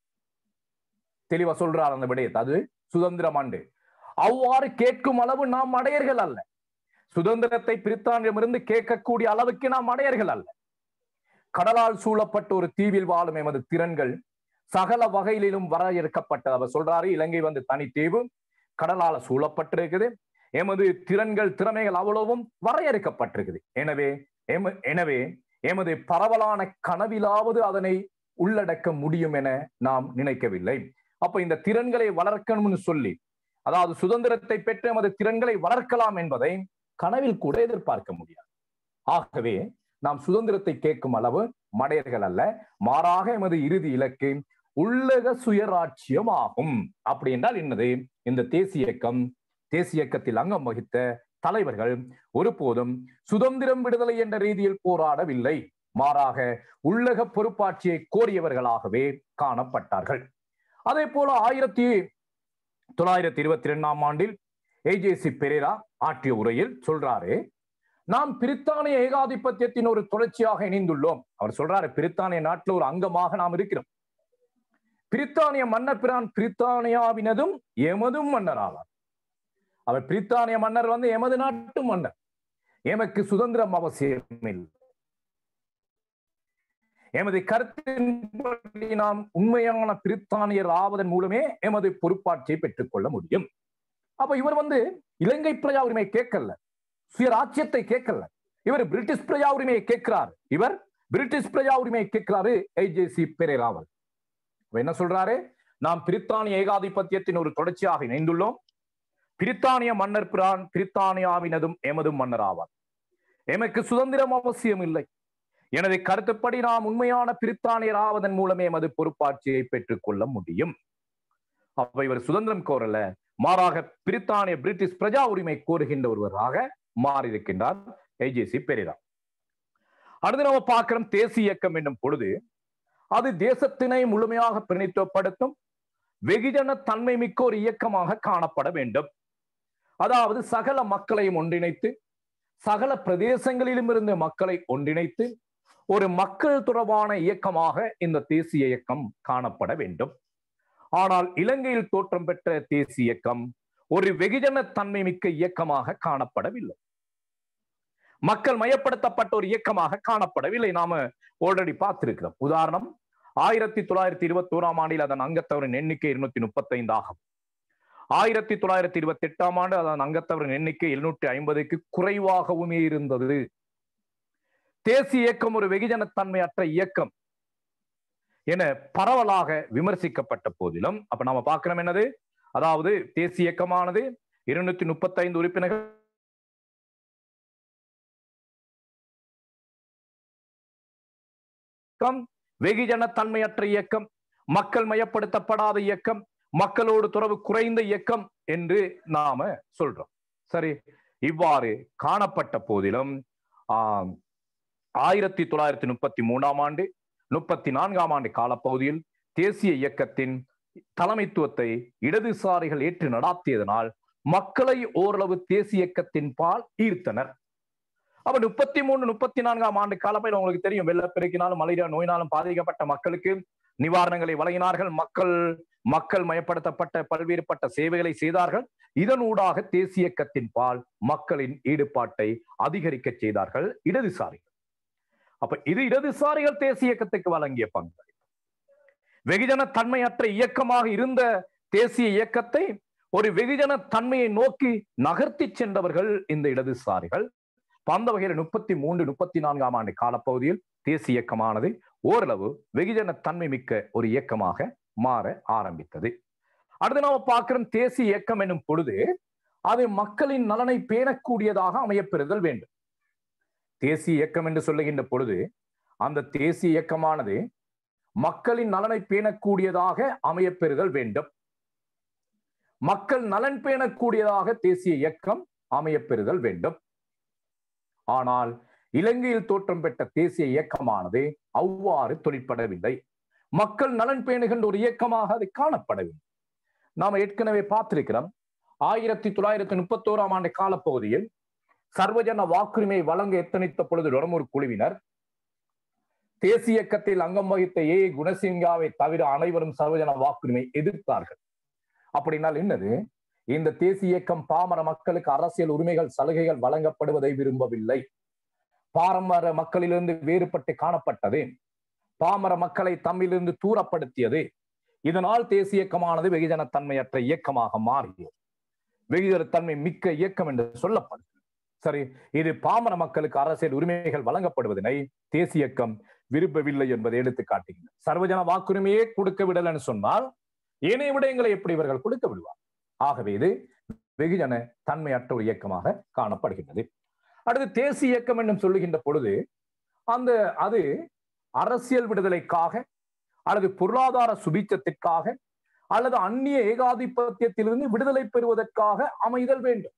தெளிவா சொல்றார் அந்த விடயத்தை அது சுதந்திரம் அன்று அவ்வாறு கேட்கும் அளவு நாம் அடையர்கள் அல்ல சுதந்திரத்தை பிரித்தானியமிருந்து கேட்கக்கூடிய அளவுக்கு நாம் அடையர்கள் அல்ல கடலால் சூழப்பட்ட ஒரு தீவில் வாழும் எமது திறன்கள் சகல வகையிலும் வரையறுக்கப்பட்டது அவர் சொல்றாரு இலங்கை வந்து தனித்தீவு கடலால சூழப்பட்டிருக்குது எமது திறன்கள் திறமைகள் அவ்வளவும் வரையறுக்கப்பட்டிருக்குது எனவே எம எனவே எமது பரவலான கனவிலாவது அதனை உள்ளடக்க முடியும் என நாம் நினைக்கவில்லை அப்ப இந்த திறன்களை வளர்க்கணும்னு சொல்லி அதாவது சுதந்திரத்தை பெற்று எமது திறன்களை வளர்க்கலாம் என்பதை கனவில் கூட எதிர்பார்க்க முடியாது ஆகவே நாம் சுதந்திரத்தை கேட்கும் அளவு மடையர்கள் அல்ல மாறாக எமது இறுதி இலக்கு உள்ளக சுயராட்சியம் ஆகும் அப்படி என்றால் என்னது இந்த தேசிய இயக்கம் தேசிய இயக்கத்தில் அங்கம் வகித்த தலைவர்கள் ஒருபோதும் சுதந்திரம் விடுதலை என்ற ரீதியில் போராடவில்லை மாறாக உள்ளக பொறுப்பாட்சியை கோரியவர்களாகவே காணப்பட்டார்கள் அதே போல ஆயிரத்தி தொள்ளாயிரத்தி இருபத்தி இரண்டாம் ஆண்டில் ஏஜேசி பெரேரா ஆற்றிய உரையில் சொல்றாரு நாம் பிரித்தானிய ஏகாதிபத்தியத்தின் ஒரு தொடர்ச்சியாக இணைந்துள்ளோம் அவர் சொல்றாரு பிரித்தானிய நாட்டில் ஒரு அங்கமாக நாம் இருக்கிறோம் பிரித்தானிய மன்னர் பிரான் பிரித்தானியாவினதும் எமதும் மன்னர் ஆவார் அவர் பிரித்தானிய மன்னர் வந்து எமது நாட்டு மன்னர் எமக்கு சுதந்திரம் அவசியம் இல்லை எமது கருத்தின்படி நாம் உண்மையான பிரித்தானியர் ஆவதன் மூலமே எமது பொறுப்பாட்சியை பெற்றுக்கொள்ள முடியும் அப்ப இவர் வந்து இலங்கை பிரஜா உரிமை கேட்கல சுயராட்சியத்தை கேட்கல இவர் பிரிட்டிஷ் பிரஜா உரிமையை கேட்கிறார் இவர் பிரிட்டிஷ் பிரஜா உரிமையை கேட்கிறாரு ஐஜேசி பெரேராவல் என்ன சொல்றாரு நாம் பிரித்தானிய ஏகாதிபத்தியத்தின் ஒரு தொடர்ச்சியாக இணைந்துள்ளோம் பிரித்தானிய மன்னர் பிரான் பிரித்தானியாவினதும் எமதும் மன்னர் ஆவார் எமக்கு சுதந்திரம் அவசியம் இல்லை எனது கருத்துப்படி நாம் உண்மையான பிரித்தானியர் ஆவதன் மூலமே எமது பொறுப்பாட்சியை பெற்றுக் கொள்ள முடியும் அப்ப இவர் சுதந்திரம் கோரல மாறாக பிரித்தானிய பிரிட்டிஷ் பிரஜா உரிமை கோருகின்ற ஒருவராக மாறியிருக்கின்றார் ஐஜேசி பெரிரா அடுத்து நம்ம பார்க்கிறோம் தேசிய இயக்கம் என்னும் பொழுது அது தேசத்தினை முழுமையாக பிரதிநிதித்துவப்படுத்தும் வெகுஜன தன்மை மிக்க ஒரு இயக்கமாக காணப்பட வேண்டும் அதாவது சகல மக்களையும் ஒன்றிணைத்து சகல பிரதேசங்களிலும் இருந்து மக்களை ஒன்றிணைத்து ஒரு மக்கள் தொடர்பான இயக்கமாக இந்த தேசிய இயக்கம் காணப்பட வேண்டும் ஆனால் இலங்கையில் தோற்றம் பெற்ற தேசிய இயக்கம் ஒரு வெகுஜன தன்மை மிக்க இயக்கமாக காணப்படவில்லை மக்கள் மயப்படுத்தப்பட்ட ஒரு இயக்கமாக காணப்படவில்லை நாம ஆல்ரெடி பார்த்திருக்கிறோம் உதாரணம் ஆயிரத்தி தொள்ளாயிரத்தி இருபத்தி ஓராம் ஆண்டில் அதன் அங்கத்தவரின் எண்ணிக்கை இருநூத்தி முப்பத்தி ஐந்து ஆகும் ஆயிரத்தி தொள்ளாயிரத்தி இருபத்தி எட்டாம் ஆண்டு அதன் அங்கத்தவரின் எண்ணிக்கை எழுநூற்றி ஐம்பதுக்கு குறைவாகவுமே இருந்தது தேசிய இயக்கம் ஒரு வெகுஜனத்தன்மையற்ற இயக்கம் என பரவலாக விமர்சிக்கப்பட்ட போதிலும் அப்ப நாம பார்க்கிறோம் என்னது அதாவது தேசிய இயக்கமானது இருநூத்தி முப்பத்தி ஐந்து உறுப்பினர்கள் வெகுஜன தன்மையற்ற இயக்கம் மக்கள் மயப்படுத்தப்படாத இயக்கம் மக்களோடு தொடர்பு குறைந்த இயக்கம் என்று நாம சொல்றோம் சரி இவ்வாறு காணப்பட்ட போதிலும் ஆஹ் ஆயிரத்தி தொள்ளாயிரத்தி முப்பத்தி மூணாம் ஆண்டு முப்பத்தி நான்காம் ஆண்டு காலப்பகுதியில் தேசிய இயக்கத்தின் தலைமைத்துவத்தை இடதுசாரிகள் ஏற்று நடாத்தியதனால் மக்களை ஓரளவு தேசிய இயக்கத்தின் பால் ஈர்த்தனர் அப்ப முப்பத்தி மூணு முப்பத்தி நான்காம் ஆண்டு காலப்பையில் உங்களுக்கு தெரியும் வெள்ளப்பெருக்கினாலும் மலேரியா நோயினாலும் பாதிக்கப்பட்ட மக்களுக்கு நிவாரணங்களை வழங்கினார்கள் மக்கள் மக்கள் மயப்படுத்தப்பட்ட பல்வேறுபட்ட சேவைகளை செய்தார்கள் இதனூடாக தேசிய இயக்கத்தின் பால் மக்களின் ஈடுபாட்டை அதிகரிக்க செய்தார்கள் இடதுசாரிகள் அப்ப இது இடதுசாரிகள் தேசிய இயக்கத்துக்கு வழங்கிய பங்கு வெகுஜன தன்மையற்ற இயக்கமாக இருந்த தேசிய இயக்கத்தை ஒரு வெகுஜன தன்மையை நோக்கி நகர்த்தி சென்றவர்கள் இந்த இடதுசாரிகள் அந்த வகையில் முப்பத்தி மூன்று முப்பத்தி நான்காம் ஆண்டு காலப்பகுதியில் தேசிய இயக்கமானது ஓரளவு வெகுஜன தன்மை மிக்க ஒரு இயக்கமாக மாற ஆரம்பித்தது அடுத்து நாம பார்க்கிறோம் தேசிய இயக்கம் என்னும் பொழுது அது மக்களின் நலனை பேணக்கூடியதாக அமையப்பெறுதல் வேண்டும் தேசிய இயக்கம் என்று சொல்லுகின்ற பொழுது அந்த தேசிய இயக்கமானது மக்களின் நலனை பேணக்கூடியதாக அமையப்பெறுதல் வேண்டும் மக்கள் நலன் பேணக்கூடியதாக தேசிய இயக்கம் அமையப்பெறுதல் வேண்டும் ஆனால் இலங்கையில் தோற்றம் பெற்ற தேசிய இயக்கமானது அவ்வாறு தொழிற்படவில்லை மக்கள் நலன் பேணுகின்ற ஒரு இயக்கமாக அது காணப்படவில்லை நாம ஏற்கனவே பார்த்திருக்கிறோம் ஆயிரத்தி தொள்ளாயிரத்தி முப்பத்தோராம் ஆண்டு காலப்பகுதியில் சர்வஜன வாக்குரிமை வழங்க எத்தனித்த பொழுது ஒரு குழுவினர் தேசிய இயக்கத்தில் அங்கம் வகித்த ஏ குணசிங்காவை தவிர அனைவரும் சர்வஜன வாக்குரிமை எதிர்த்தார்கள் அப்படின்னால் என்னது இந்த தேசிய இயக்கம் பாமர மக்களுக்கு அரசியல் உரிமைகள் சலுகைகள் வழங்கப்படுவதை விரும்பவில்லை பாரம்பர மக்களிலிருந்து வேறுபட்டு காணப்பட்டது பாமர மக்களை தம்மிலிருந்து தூரப்படுத்தியது இதனால் தேசிய இயக்கமானது வெகுஜனத்தன்மையற்ற இயக்கமாக மாறியது வெகுஜனத்தன்மை மிக்க இயக்கம் என்று சொல்லப்படுது சரி இது பாமர மக்களுக்கு அரசியல் உரிமைகள் வழங்கப்படுவதனை தேசிய இயக்கம் விரும்பவில்லை என்பதை எடுத்து காட்டுகின்றனர் சர்வஜன வாக்குரிமையே கொடுக்க விடலன்னு சொன்னால் ஏனைய விடயங்களை எப்படி இவர்கள் கொடுக்க விடுவார் ஆகவே இது வெகுஜன தன்மையற்ற ஒரு இயக்கமாக காணப்படுகின்றது அடுத்து தேசிய இயக்கம் என்னும் சொல்லுகின்ற பொழுது அந்த அது அரசியல் விடுதலைக்காக அல்லது பொருளாதார சுபீச்சத்திற்காக அல்லது அந்நிய ஏகாதிபத்தியத்திலிருந்து விடுதலை பெறுவதற்காக அமைதல் வேண்டும்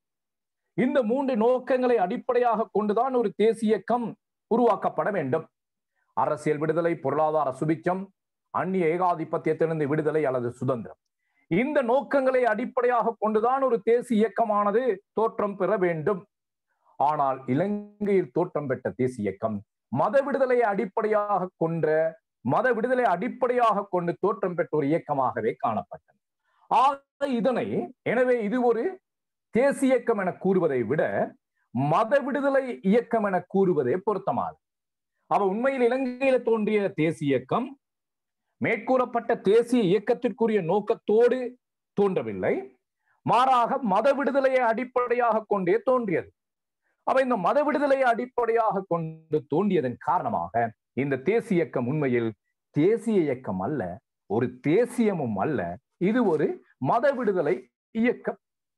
இந்த மூன்று நோக்கங்களை அடிப்படையாக கொண்டுதான் ஒரு தேசிய இயக்கம் உருவாக்கப்பட வேண்டும் அரசியல் விடுதலை பொருளாதார சுபிச்சம் அந்நிய ஏகாதிபத்தியத்திலிருந்து விடுதலை அல்லது சுதந்திரம் இந்த நோக்கங்களை அடிப்படையாக கொண்டுதான் ஒரு தேசிய இயக்கமானது தோற்றம் பெற வேண்டும் ஆனால் இலங்கையில் தோற்றம் பெற்ற தேசிய இயக்கம் மத விடுதலையை அடிப்படையாக கொன்ற மத விடுதலை அடிப்படையாக கொண்டு தோற்றம் பெற்ற ஒரு இயக்கமாகவே காணப்பட்டது ஆக இதனை எனவே இது ஒரு தேசிய இயக்கம் என கூறுவதை விட மத விடுதலை இயக்கம் என கூறுவதே பொருத்தமானது அவ உண்மையில் இலங்கையில தோன்றிய தேசிய இயக்கம் மேற்கூறப்பட்ட தேசிய இயக்கத்திற்குரிய நோக்கத்தோடு தோன்றவில்லை மாறாக மத விடுதலையை அடிப்படையாக கொண்டே தோன்றியது அவ இந்த மத விடுதலையை அடிப்படையாக கொண்டு தோன்றியதன் காரணமாக இந்த தேசிய இயக்கம் உண்மையில் தேசிய இயக்கம் அல்ல ஒரு தேசியமும் அல்ல இது ஒரு மத விடுதலை இயக்கம்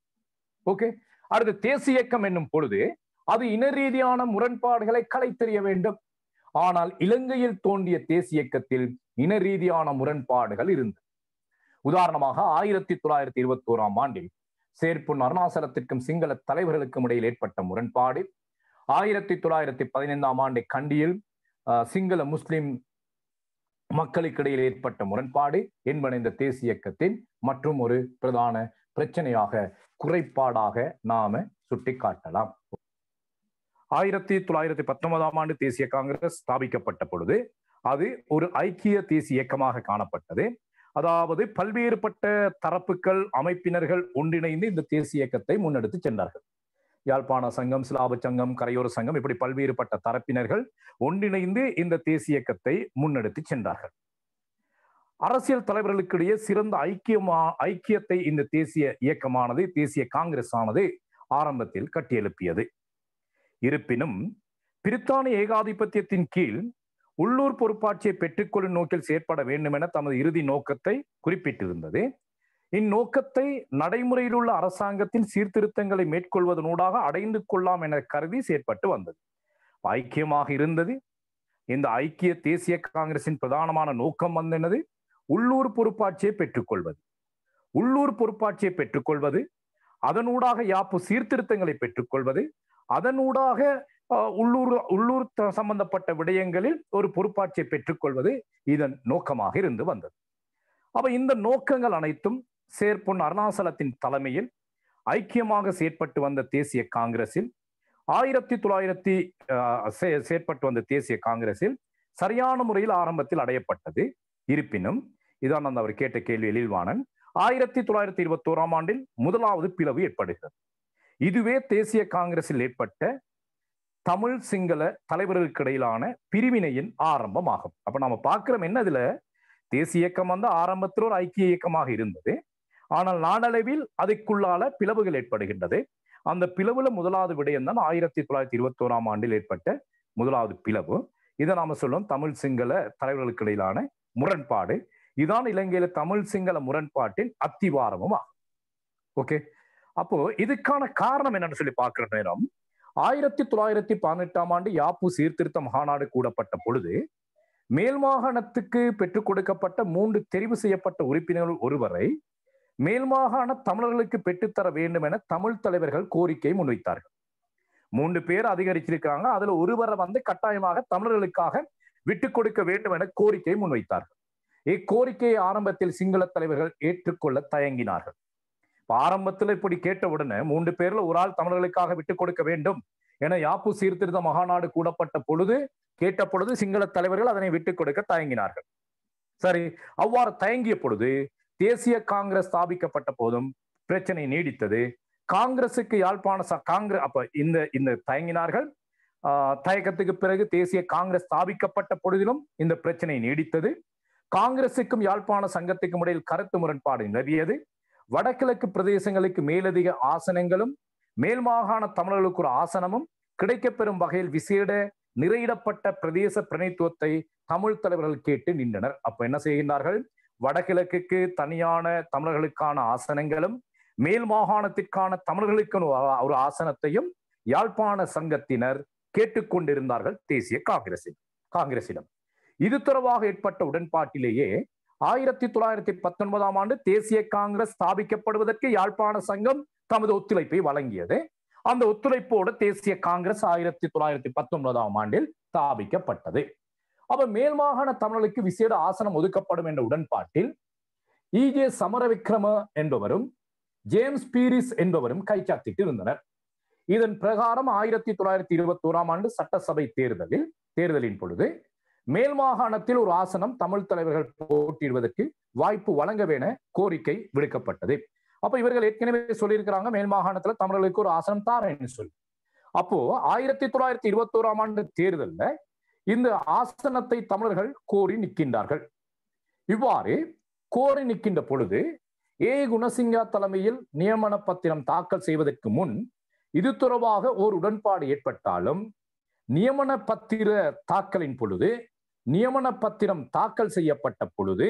ஓகே அடுத்து தேசிய இயக்கம் என்னும் பொழுது அது இன ரீதியான முரண்பாடுகளை களைத்தெறிய வேண்டும் ஆனால் இலங்கையில் தோன்றிய தேசிய இயக்கத்தில் இன ரீதியான முரண்பாடுகள் இருந்தது உதாரணமாக ஆயிரத்தி தொள்ளாயிரத்தி இருபத்தி ஓராம் ஆண்டில் சேர்ப்புன் அருணாசலத்திற்கும் சிங்கள தலைவர்களுக்கும் இடையில் ஏற்பட்ட முரண்பாடு ஆயிரத்தி தொள்ளாயிரத்தி பதினைந்தாம் ஆண்டு கண்டியில் சிங்கள முஸ்லிம் மக்களுக்கு இடையில் ஏற்பட்ட முரண்பாடு என்பன இந்த தேசிய இயக்கத்தின் மற்றும் ஒரு பிரதான பிரச்சனையாக குறைபாடாக நாம சுட்டிக்காட்டலாம் ஆயிரத்தி தொள்ளாயிரத்தி பத்தொன்பதாம் ஆண்டு தேசிய காங்கிரஸ் ஸ்தாபிக்கப்பட்ட பொழுது அது ஒரு ஐக்கிய தேசிய இயக்கமாக காணப்பட்டது அதாவது பல்வேறுபட்ட தரப்புகள் அமைப்பினர்கள் ஒன்றிணைந்து இந்த தேசிய இயக்கத்தை முன்னெடுத்து சென்றார்கள் யாழ்ப்பாண சங்கம் சிலாப சங்கம் கரையோர சங்கம் இப்படி பல்வேறுபட்ட தரப்பினர்கள் ஒன்றிணைந்து இந்த தேசிய இயக்கத்தை முன்னெடுத்து சென்றார்கள் அரசியல் தலைவர்களுக்கிடையே சிறந்த ஐக்கியமா ஐக்கியத்தை இந்த தேசிய இயக்கமானது தேசிய காங்கிரஸ் ஆனது ஆரம்பத்தில் கட்டியெழுப்பியது இருப்பினும் பிரித்தானிய ஏகாதிபத்தியத்தின் கீழ் உள்ளூர் பொறுப்பாட்சியை பெற்றுக்கொள்ளும் நோக்கில் செயற்பட வேண்டும் என தமது இறுதி நோக்கத்தை குறிப்பிட்டிருந்தது இந்நோக்கத்தை நடைமுறையில் உள்ள அரசாங்கத்தின் சீர்திருத்தங்களை மேற்கொள்வதனூடாக அடைந்து கொள்ளலாம் என கருதி செயற்பட்டு வந்தது ஐக்கியமாக இருந்தது இந்த ஐக்கிய தேசிய காங்கிரசின் பிரதானமான நோக்கம் வந்தெனது உள்ளூர் பொறுப்பாட்சியை பெற்றுக்கொள்வது உள்ளூர் பொறுப்பாட்சியை பெற்றுக்கொள்வது அதனூடாக யாப்பு சீர்திருத்தங்களை பெற்றுக்கொள்வது அதனூடாக உள்ளூர் உள்ளூர் சம்பந்தப்பட்ட விடயங்களில் ஒரு பொறுப்பாட்சியை பெற்றுக்கொள்வது இதன் நோக்கமாக இருந்து வந்தது அப்ப இந்த நோக்கங்கள் அனைத்தும் சேர்ப்பொன் அருணாசலத்தின் தலைமையில் ஐக்கியமாக செயற்பட்டு வந்த தேசிய காங்கிரஸில் ஆயிரத்தி தொள்ளாயிரத்தி ஆஹ், சே- செயற்பட்டு வந்த தேசிய காங்கிரஸில் சரியான முறையில் ஆரம்பத்தில் அடையப்பட்டது இருப்பினும் இதான் அந்த அவர் கேட்ட கேள்வி எழில்வாணன் ஆயிரத்தி தொள்ளாயிரத்தி இருபத்தி ஓராம் ஆண்டில் முதலாவது பிளவு ஏற்படுகிறது இதுவே தேசிய காங்கிரஸில் ஏற்பட்ட தமிழ் சிங்கள தலைவர்களுக்கு இடையிலான பிரிவினையின் ஆரம்பமாகும் அப்ப நாம பார்க்கிறோம் என்ன இதுல தேசிய இயக்கம் வந்து ஆரம்பத்தில் ஒரு ஐக்கிய இயக்கமாக இருந்தது ஆனால் நாளடைவில் அதுக்குள்ளால பிளவுகள் ஏற்படுகின்றது அந்த பிளவுல முதலாவது விடயம் தான் ஆயிரத்தி தொள்ளாயிரத்தி இருபத்தி ஓராம் ஆண்டில் ஏற்பட்ட முதலாவது பிளவு இதை நாம சொல்லுவோம் தமிழ் சிங்கள தலைவர்களுக்கு இடையிலான முரண்பாடு இதான் இலங்கையில தமிழ் சிங்கள முரண்பாட்டின் அத்திவாரமும் ஆகும் ஓகே அப்போ இதுக்கான காரணம் என்னன்னு சொல்லி பார்க்கிற நேரம் ஆயிரத்தி தொள்ளாயிரத்தி பதினெட்டாம் ஆண்டு யாப்பு சீர்திருத்த மகாநாடு கூடப்பட்ட பொழுது மேல் மாகாணத்துக்கு பெற்றுக் கொடுக்கப்பட்ட மூன்று தெரிவு செய்யப்பட்ட உறுப்பினர்கள் ஒருவரை மேல் மாகாண தமிழர்களுக்கு பெற்றுத்தர வேண்டும் என தமிழ் தலைவர்கள் கோரிக்கை முன்வைத்தார்கள் மூன்று பேர் அதிகரிச்சிருக்காங்க அதுல ஒருவரை வந்து கட்டாயமாக தமிழர்களுக்காக விட்டுக் கொடுக்க வேண்டும் என கோரிக்கை முன்வைத்தார்கள் இக்கோரிக்கையை ஆரம்பத்தில் சிங்கள தலைவர்கள் ஏற்றுக்கொள்ள தயங்கினார்கள் இப்ப ஆரம்பத்துல இப்படி கேட்ட உடனே மூன்று பேர்ல ஒரு ஆள் தமிழர்களுக்காக விட்டுக் கொடுக்க வேண்டும் என யாப்பு சீர்திருத்த மகாநாடு கூடப்பட்ட பொழுது கேட்ட பொழுது சிங்கள தலைவர்கள் அதனை விட்டுக் கொடுக்க தயங்கினார்கள் சரி அவ்வாறு தயங்கிய பொழுது தேசிய காங்கிரஸ் ஸ்தாபிக்கப்பட்ட போதும் பிரச்சனை நீடித்தது காங்கிரசுக்கு யாழ்ப்பாண ச- காங்கிரஸ் அப்ப இந்த இந்த தயங்கினார்கள் ஆஹ், தயக்கத்துக்கு பிறகு தேசிய காங்கிரஸ் ஸ்தாபிக்கப்பட்ட பொழுதிலும் இந்த பிரச்சனை நீடித்தது காங்கிரசுக்கும் யாழ்ப்பாண சங்கத்துக்கும் இடையில் கருத்து முரண்பாடு நிலவியது வடகிழக்கு பிரதேசங்களுக்கு மேலதிக ஆசனங்களும் மேல் மாகாண தமிழர்களுக்கு ஒரு ஆசனமும் கிடைக்கப்பெறும் வகையில் விசேட நிறையிடப்பட்ட பிரதேச பிரதித்துவத்தை தமிழ் தலைவர்கள் கேட்டு நின்றனர் அப்ப என்ன செய்கின்றார்கள் வடகிழக்குக்கு தனியான தமிழர்களுக்கான ஆசனங்களும் மேல் மாகாணத்திற்கான தமிழர்களுக்கு ஒரு- ஒரு ஆசனத்தையும் யாழ்ப்பாண சங்கத்தினர் கேட்டுக்கொண்டிருந்தார்கள் தேசிய காங்கிரசில் காங்கிரசிடம் இது தொடர்பாக ஏற்பட்ட உடன்பாட்டிலேயே ஆயிரத்தி தொள்ளாயிரத்தி பத்தொன்பதாம் ஆண்டு தேசிய காங்கிரஸ் ஸ்தாபிக்கப்படுவதற்கு யாழ்ப்பாண சங்கம் தமது ஒத்துழைப்பை வழங்கியது அந்த ஒத்துழைப்போடு தேசிய காங்கிரஸ் ஆயிரத்தி தொள்ளாயிரத்தி பத்தொன்பதாம் ஆண்டில் ஸ்தாபிக்கப்பட்டது அப்ப மேல் மாகாண தமிழர்களுக்கு விசேட ஆசனம் ஒதுக்கப்படும் என்ற உடன்பாட்டில் இஜே சமரவிக்ரம என்பவரும் ஜேம்ஸ் பீரிஸ் என்பவரும் கைச்சாத்திட்டு இருந்தனர் இதன் பிரகாரம் ஆயிரத்தி தொள்ளாயிரத்தி இருபத்தி ஓராம் ஆண்டு சட்டசபை தேர்தலில் தேர்தலின் பொழுது மேல் மாகாணத்தில் ஒரு ஆசனம் தமிழ் தலைவர்கள் போட்டியிடுவதற்கு வாய்ப்பு வழங்கவேன கோரிக்கை விடுக்கப்பட்டது அப்ப இவர்கள் ஏற்கனவே சொல்லியிருக்கிறாங்க மேல் மாகாணத்துல தமிழர்களுக்கு ஒரு ஆசனம் தாரேன்னு சொல்லி அப்போ ஆயிரத்தி தொள்ளாயிரத்தி இருபத்தி ஓராம் ஆண்டு தேர்தல்ல இந்த ஆசனத்தை தமிழர்கள் கோரி நிற்கின்றார்கள் இவ்வாறு கோரி நிற்கின்ற பொழுது ஏ குணசிங்கா தலைமையில் நியமன பத்திரம் தாக்கல் செய்வதற்கு முன் இது தொடர்பாக ஓர் உடன்பாடு ஏற்பட்டாலும் நியமன பத்திர தாக்கலின் பொழுது நியமன பத்திரம் தாக்கல் செய்யப்பட்ட பொழுது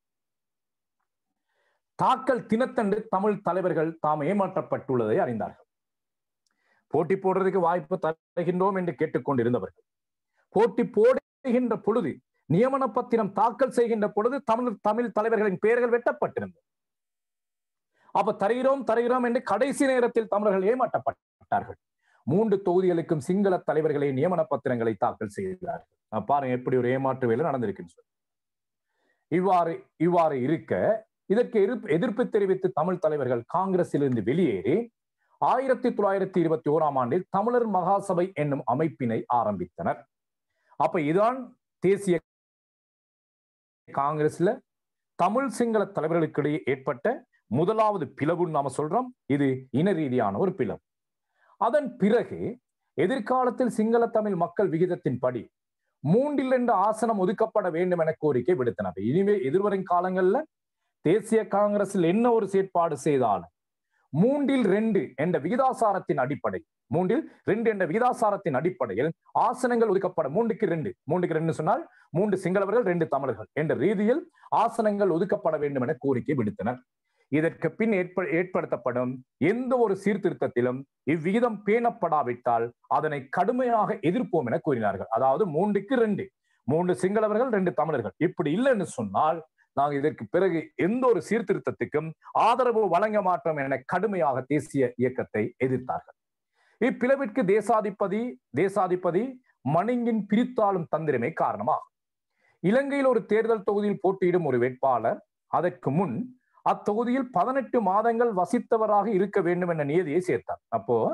தாக்கல் தினத்தன்று தமிழ் தலைவர்கள் தாம் ஏமாற்றப்பட்டுள்ளதை அறிந்தார்கள் போட்டி போடுறதுக்கு வாய்ப்பு தருகின்றோம் என்று கேட்டுக்கொண்டிருந்தவர்கள் போட்டி போடுகின்ற பொழுது நியமன பத்திரம் தாக்கல் செய்கின்ற பொழுது தமிழ் தமிழ் தலைவர்களின் பெயர்கள் வெட்டப்பட்டிருந்தது அப்ப தருகிறோம் தருகிறோம் என்று கடைசி நேரத்தில் தமிழர்கள் ஏமாற்றப்பட்டார்கள் மூன்று தொகுதிகளுக்கும் சிங்கள தலைவர்களை நியமன பத்திரங்களை தாக்கல் செய்தார்கள் அஹ் பாருங்க எப்படி ஒரு ஏமாற்று வேலை நடந்திருக்குன்னு சொல்லி இவ்வாறு இவ்வாறு இருக்க இதற்கு எதிர்ப்பு எதிர்ப்பு தெரிவித்து தமிழ் தலைவர்கள் காங்கிரசிலிருந்து வெளியேறி ஆயிரத்தி தொள்ளாயிரத்தி இருபத்தி ஓராம் ஆண்டில் தமிழர் மகாசபை என்னும் அமைப்பினை ஆரம்பித்தனர் அப்ப இதான் தேசிய காங்கிரஸ்ல தமிழ் சிங்கள தலைவர்களுக்கிடையே ஏற்பட்ட முதலாவது பிளவுன்னு நாம சொல்றோம் இது இன ரீதியான ஒரு பிளவு அதன் பிறகு எதிர்காலத்தில் சிங்கள தமிழ் மக்கள் விகிதத்தின்படி மூன்றில் ரெண்டு ஆசனம் ஒதுக்கப்பட வேண்டும் என கோரிக்கை விடுத்தனர் இனிமே எதிர்வரும் காலங்கள்ல தேசிய காங்கிரஸில் என்ன ஒரு செயற்பாடு செய்தாலும் மூன்றில் ரெண்டு என்ற விகிதாசாரத்தின் அடிப்படை மூன்றில் ரெண்டு என்ற விகிதாசாரத்தின் அடிப்படையில் ஆசனங்கள் ஒதுக்கப்பட மூன்றுக்கு ரெண்டு மூன்றுக்கு ரெண்டு சொன்னால் மூன்று சிங்களவர்கள் ரெண்டு தமிழர்கள் என்ற ரீதியில் ஆசனங்கள் ஒதுக்கப்பட வேண்டும் என கோரிக்கை விடுத்தனர் இதற்கு பின் ஏற்ப ஏற்படுத்தப்படும் எந்த ஒரு சீர்திருத்தத்திலும் இவ்விகிதம் பேணப்படாவிட்டால் அதனை கடுமையாக எதிர்ப்போம் என கூறினார்கள் அதாவது மூன்றுக்கு ரெண்டு மூன்று சிங்களவர்கள் ரெண்டு தமிழர்கள் இப்படி இல்லைன்னு சொன்னால் நாங்கள் இதற்கு பிறகு எந்த ஒரு சீர்திருத்தத்துக்கும் ஆதரவு வழங்க மாட்டோம் என கடுமையாக தேசிய இயக்கத்தை எதிர்த்தார்கள் இப்பிளவிற்கு தேசாதிபதி தேசாதிபதி மணிங்கின் பிரித்தாளும் தந்திரமே காரணமாகும் இலங்கையில் ஒரு தேர்தல் தொகுதியில் போட்டியிடும் ஒரு வேட்பாளர் அதற்கு முன் அத்தொகுதியில் பதினெட்டு மாதங்கள் வசித்தவராக இருக்க வேண்டும் என்ற நியதியை சேர்த்தார் அப்போ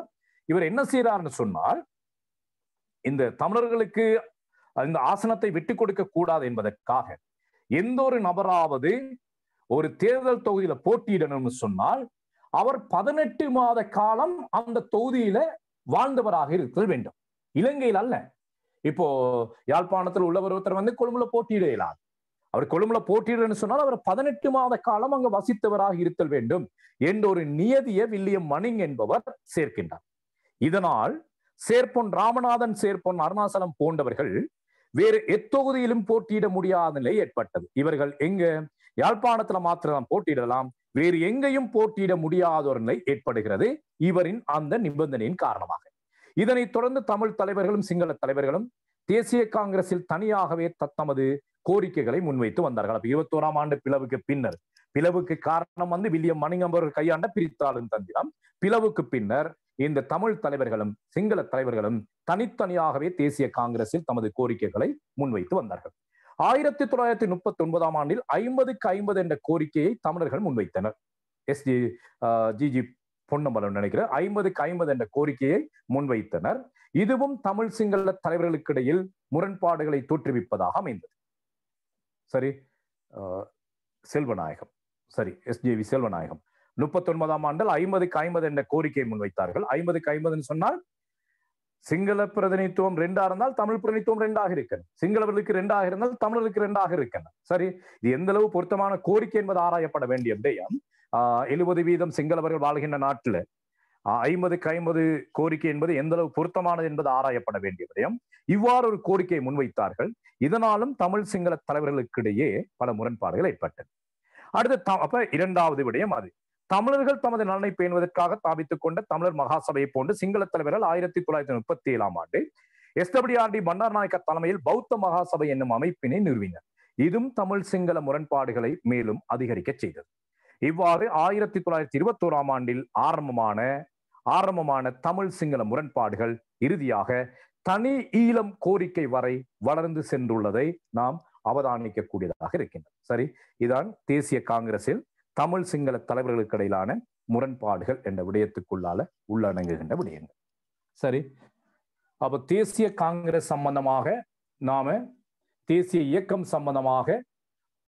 இவர் என்ன செய்யறாருன்னு சொன்னால் இந்த தமிழர்களுக்கு இந்த ஆசனத்தை விட்டு கொடுக்க கூடாது என்பதற்காக எந்த ஒரு நபராவது ஒரு தேர்தல் தொகுதியில போட்டியிடணும்னு சொன்னால் அவர் பதினெட்டு மாத காலம் அந்த தொகுதியில வாழ்ந்தவராக இருக்க வேண்டும் இலங்கையில் அல்ல இப்போ யாழ்ப்பாணத்தில் உள்ளவர் ஒருத்தர் வந்து கொழும்புல போட்டியிட இயலாது அவர் கொழும்புல போட்டியிடன்னு சொன்னால் அவர் பதினெட்டு மாத காலம் அங்கு வசித்தவராக இருத்தல் வேண்டும் என்ற ஒரு நியதிய வில்லியம் மணிங் என்பவர் சேர்க்கின்றார் இதனால் சேர்ப்பொன் ராமநாதன் சேர்ப்பொன் அருணாசலம் போன்றவர்கள் வேறு எத்தொகுதியிலும் போட்டியிட முடியாத நிலை ஏற்பட்டது இவர்கள் எங்க யாழ்ப்பாணத்துல மாத்திரம் போட்டியிடலாம் வேறு எங்கேயும் போட்டியிட முடியாத ஒரு நிலை ஏற்படுகிறது இவரின் அந்த நிபந்தனையின் காரணமாக இதனைத் தொடர்ந்து தமிழ் தலைவர்களும் சிங்கள தலைவர்களும் தேசிய காங்கிரஸில் தனியாகவே தத்தமது கோரிக்கைகளை முன்வைத்து வந்தார்கள் அப்ப இருபத்தோராம் ஆண்டு பிளவுக்கு பின்னர் பிளவுக்கு காரணம் வந்து வில்லியம் மணிங்கம்பர் கையாண்ட பிரித்தாளும் தந்திரம் பிளவுக்கு பின்னர் இந்த தமிழ் தலைவர்களும் சிங்கள தலைவர்களும் தனித்தனியாகவே தேசிய காங்கிரஸில் தமது கோரிக்கைகளை முன்வைத்து வந்தார்கள் ஆயிரத்தி தொள்ளாயிரத்தி முப்பத்தி ஒன்பதாம் ஆண்டில் ஐம்பதுக்கு ஐம்பது என்ற கோரிக்கையை தமிழர்கள் முன்வைத்தனர் எஸ் ஜி ஜிஜி பொன்னம்பலம் நினைக்கிற ஐம்பதுக்கு ஐம்பது என்ற கோரிக்கையை முன்வைத்தனர் இதுவும் தமிழ் சிங்கள தலைவர்களுக்கிடையில் முரண்பாடுகளை தோற்றுவிப்பதாக அமைந்தது சரி செல்வநாயகம் சரி எஸ் ஜேவி செல்வநாயகம் முப்பத்தி ஒன்பதாம் ஆண்டில் ஐம்பதுக்கு ஐம்பது என்ற கோரிக்கையை முன்வைத்தார்கள் ஐம்பதுக்கு ஐம்பதுன்னு சொன்னால் சிங்கள பிரதிநிதித்துவம் ரெண்டா இருந்தால் தமிழ் பிரதிநிதித்துவம் ரெண்டாக இருக்கணும் சிங்களவர்களுக்கு ரெண்டாக இருந்தால் தமிழர்களுக்கு ரெண்டாக இருக்கணும் சரி இது எந்த அளவு பொருத்தமான கோரிக்கை என்பது ஆராயப்பட வேண்டிய விடயம் ஆஹ் எழுபது வீதம் சிங்களவர்கள் வாழ்கின்ற நாட்டுல ஐம்பதுக்கு ஐம்பது கோரிக்கை என்பது எந்த அளவு பொருத்தமானது என்பது ஆராயப்பட வேண்டிய விடயம் இவ்வாறு ஒரு கோரிக்கையை முன்வைத்தார்கள் இதனாலும் தமிழ் சிங்கள தலைவர்களுக்கிடையே பல முரண்பாடுகள் ஏற்பட்டது அடுத்து அப்ப இரண்டாவது விடயம் அது தமிழர்கள் தமது நலனை பேணுவதற்காக தாபித்துக் கொண்ட தமிழர் மகாசபையை போன்று சிங்கள தலைவர்கள் ஆயிரத்தி தொள்ளாயிரத்தி முப்பத்தி ஏழாம் ஆண்டு எஸ்டபிள்யூஆர்டி பண்டார் நாயக்க தலைமையில் பௌத்த மகாசபை என்னும் அமைப்பினை நிறுவினர் இதுவும் தமிழ் சிங்கள முரண்பாடுகளை மேலும் அதிகரிக்க செய்தது இவ்வாறு ஆயிரத்தி தொள்ளாயிரத்தி இருபத்தி ஓராம் ஆண்டில் ஆரம்பமான ஆரம்பமான தமிழ் சிங்கள முரண்பாடுகள் இறுதியாக தனி ஈழம் கோரிக்கை வரை வளர்ந்து சென்றுள்ளதை நாம் அவதானிக்க கூடியதாக இருக்கின்றது சரி இதான் தேசிய காங்கிரஸில் தமிழ் சிங்கள தலைவர்களுக்கு இடையிலான முரண்பாடுகள் என்ற விடயத்துக்குள்ளால உள்ளடங்குகின்ற விடயங்கள் சரி அப்ப தேசிய காங்கிரஸ் சம்பந்தமாக நாம தேசிய இயக்கம் சம்பந்தமாக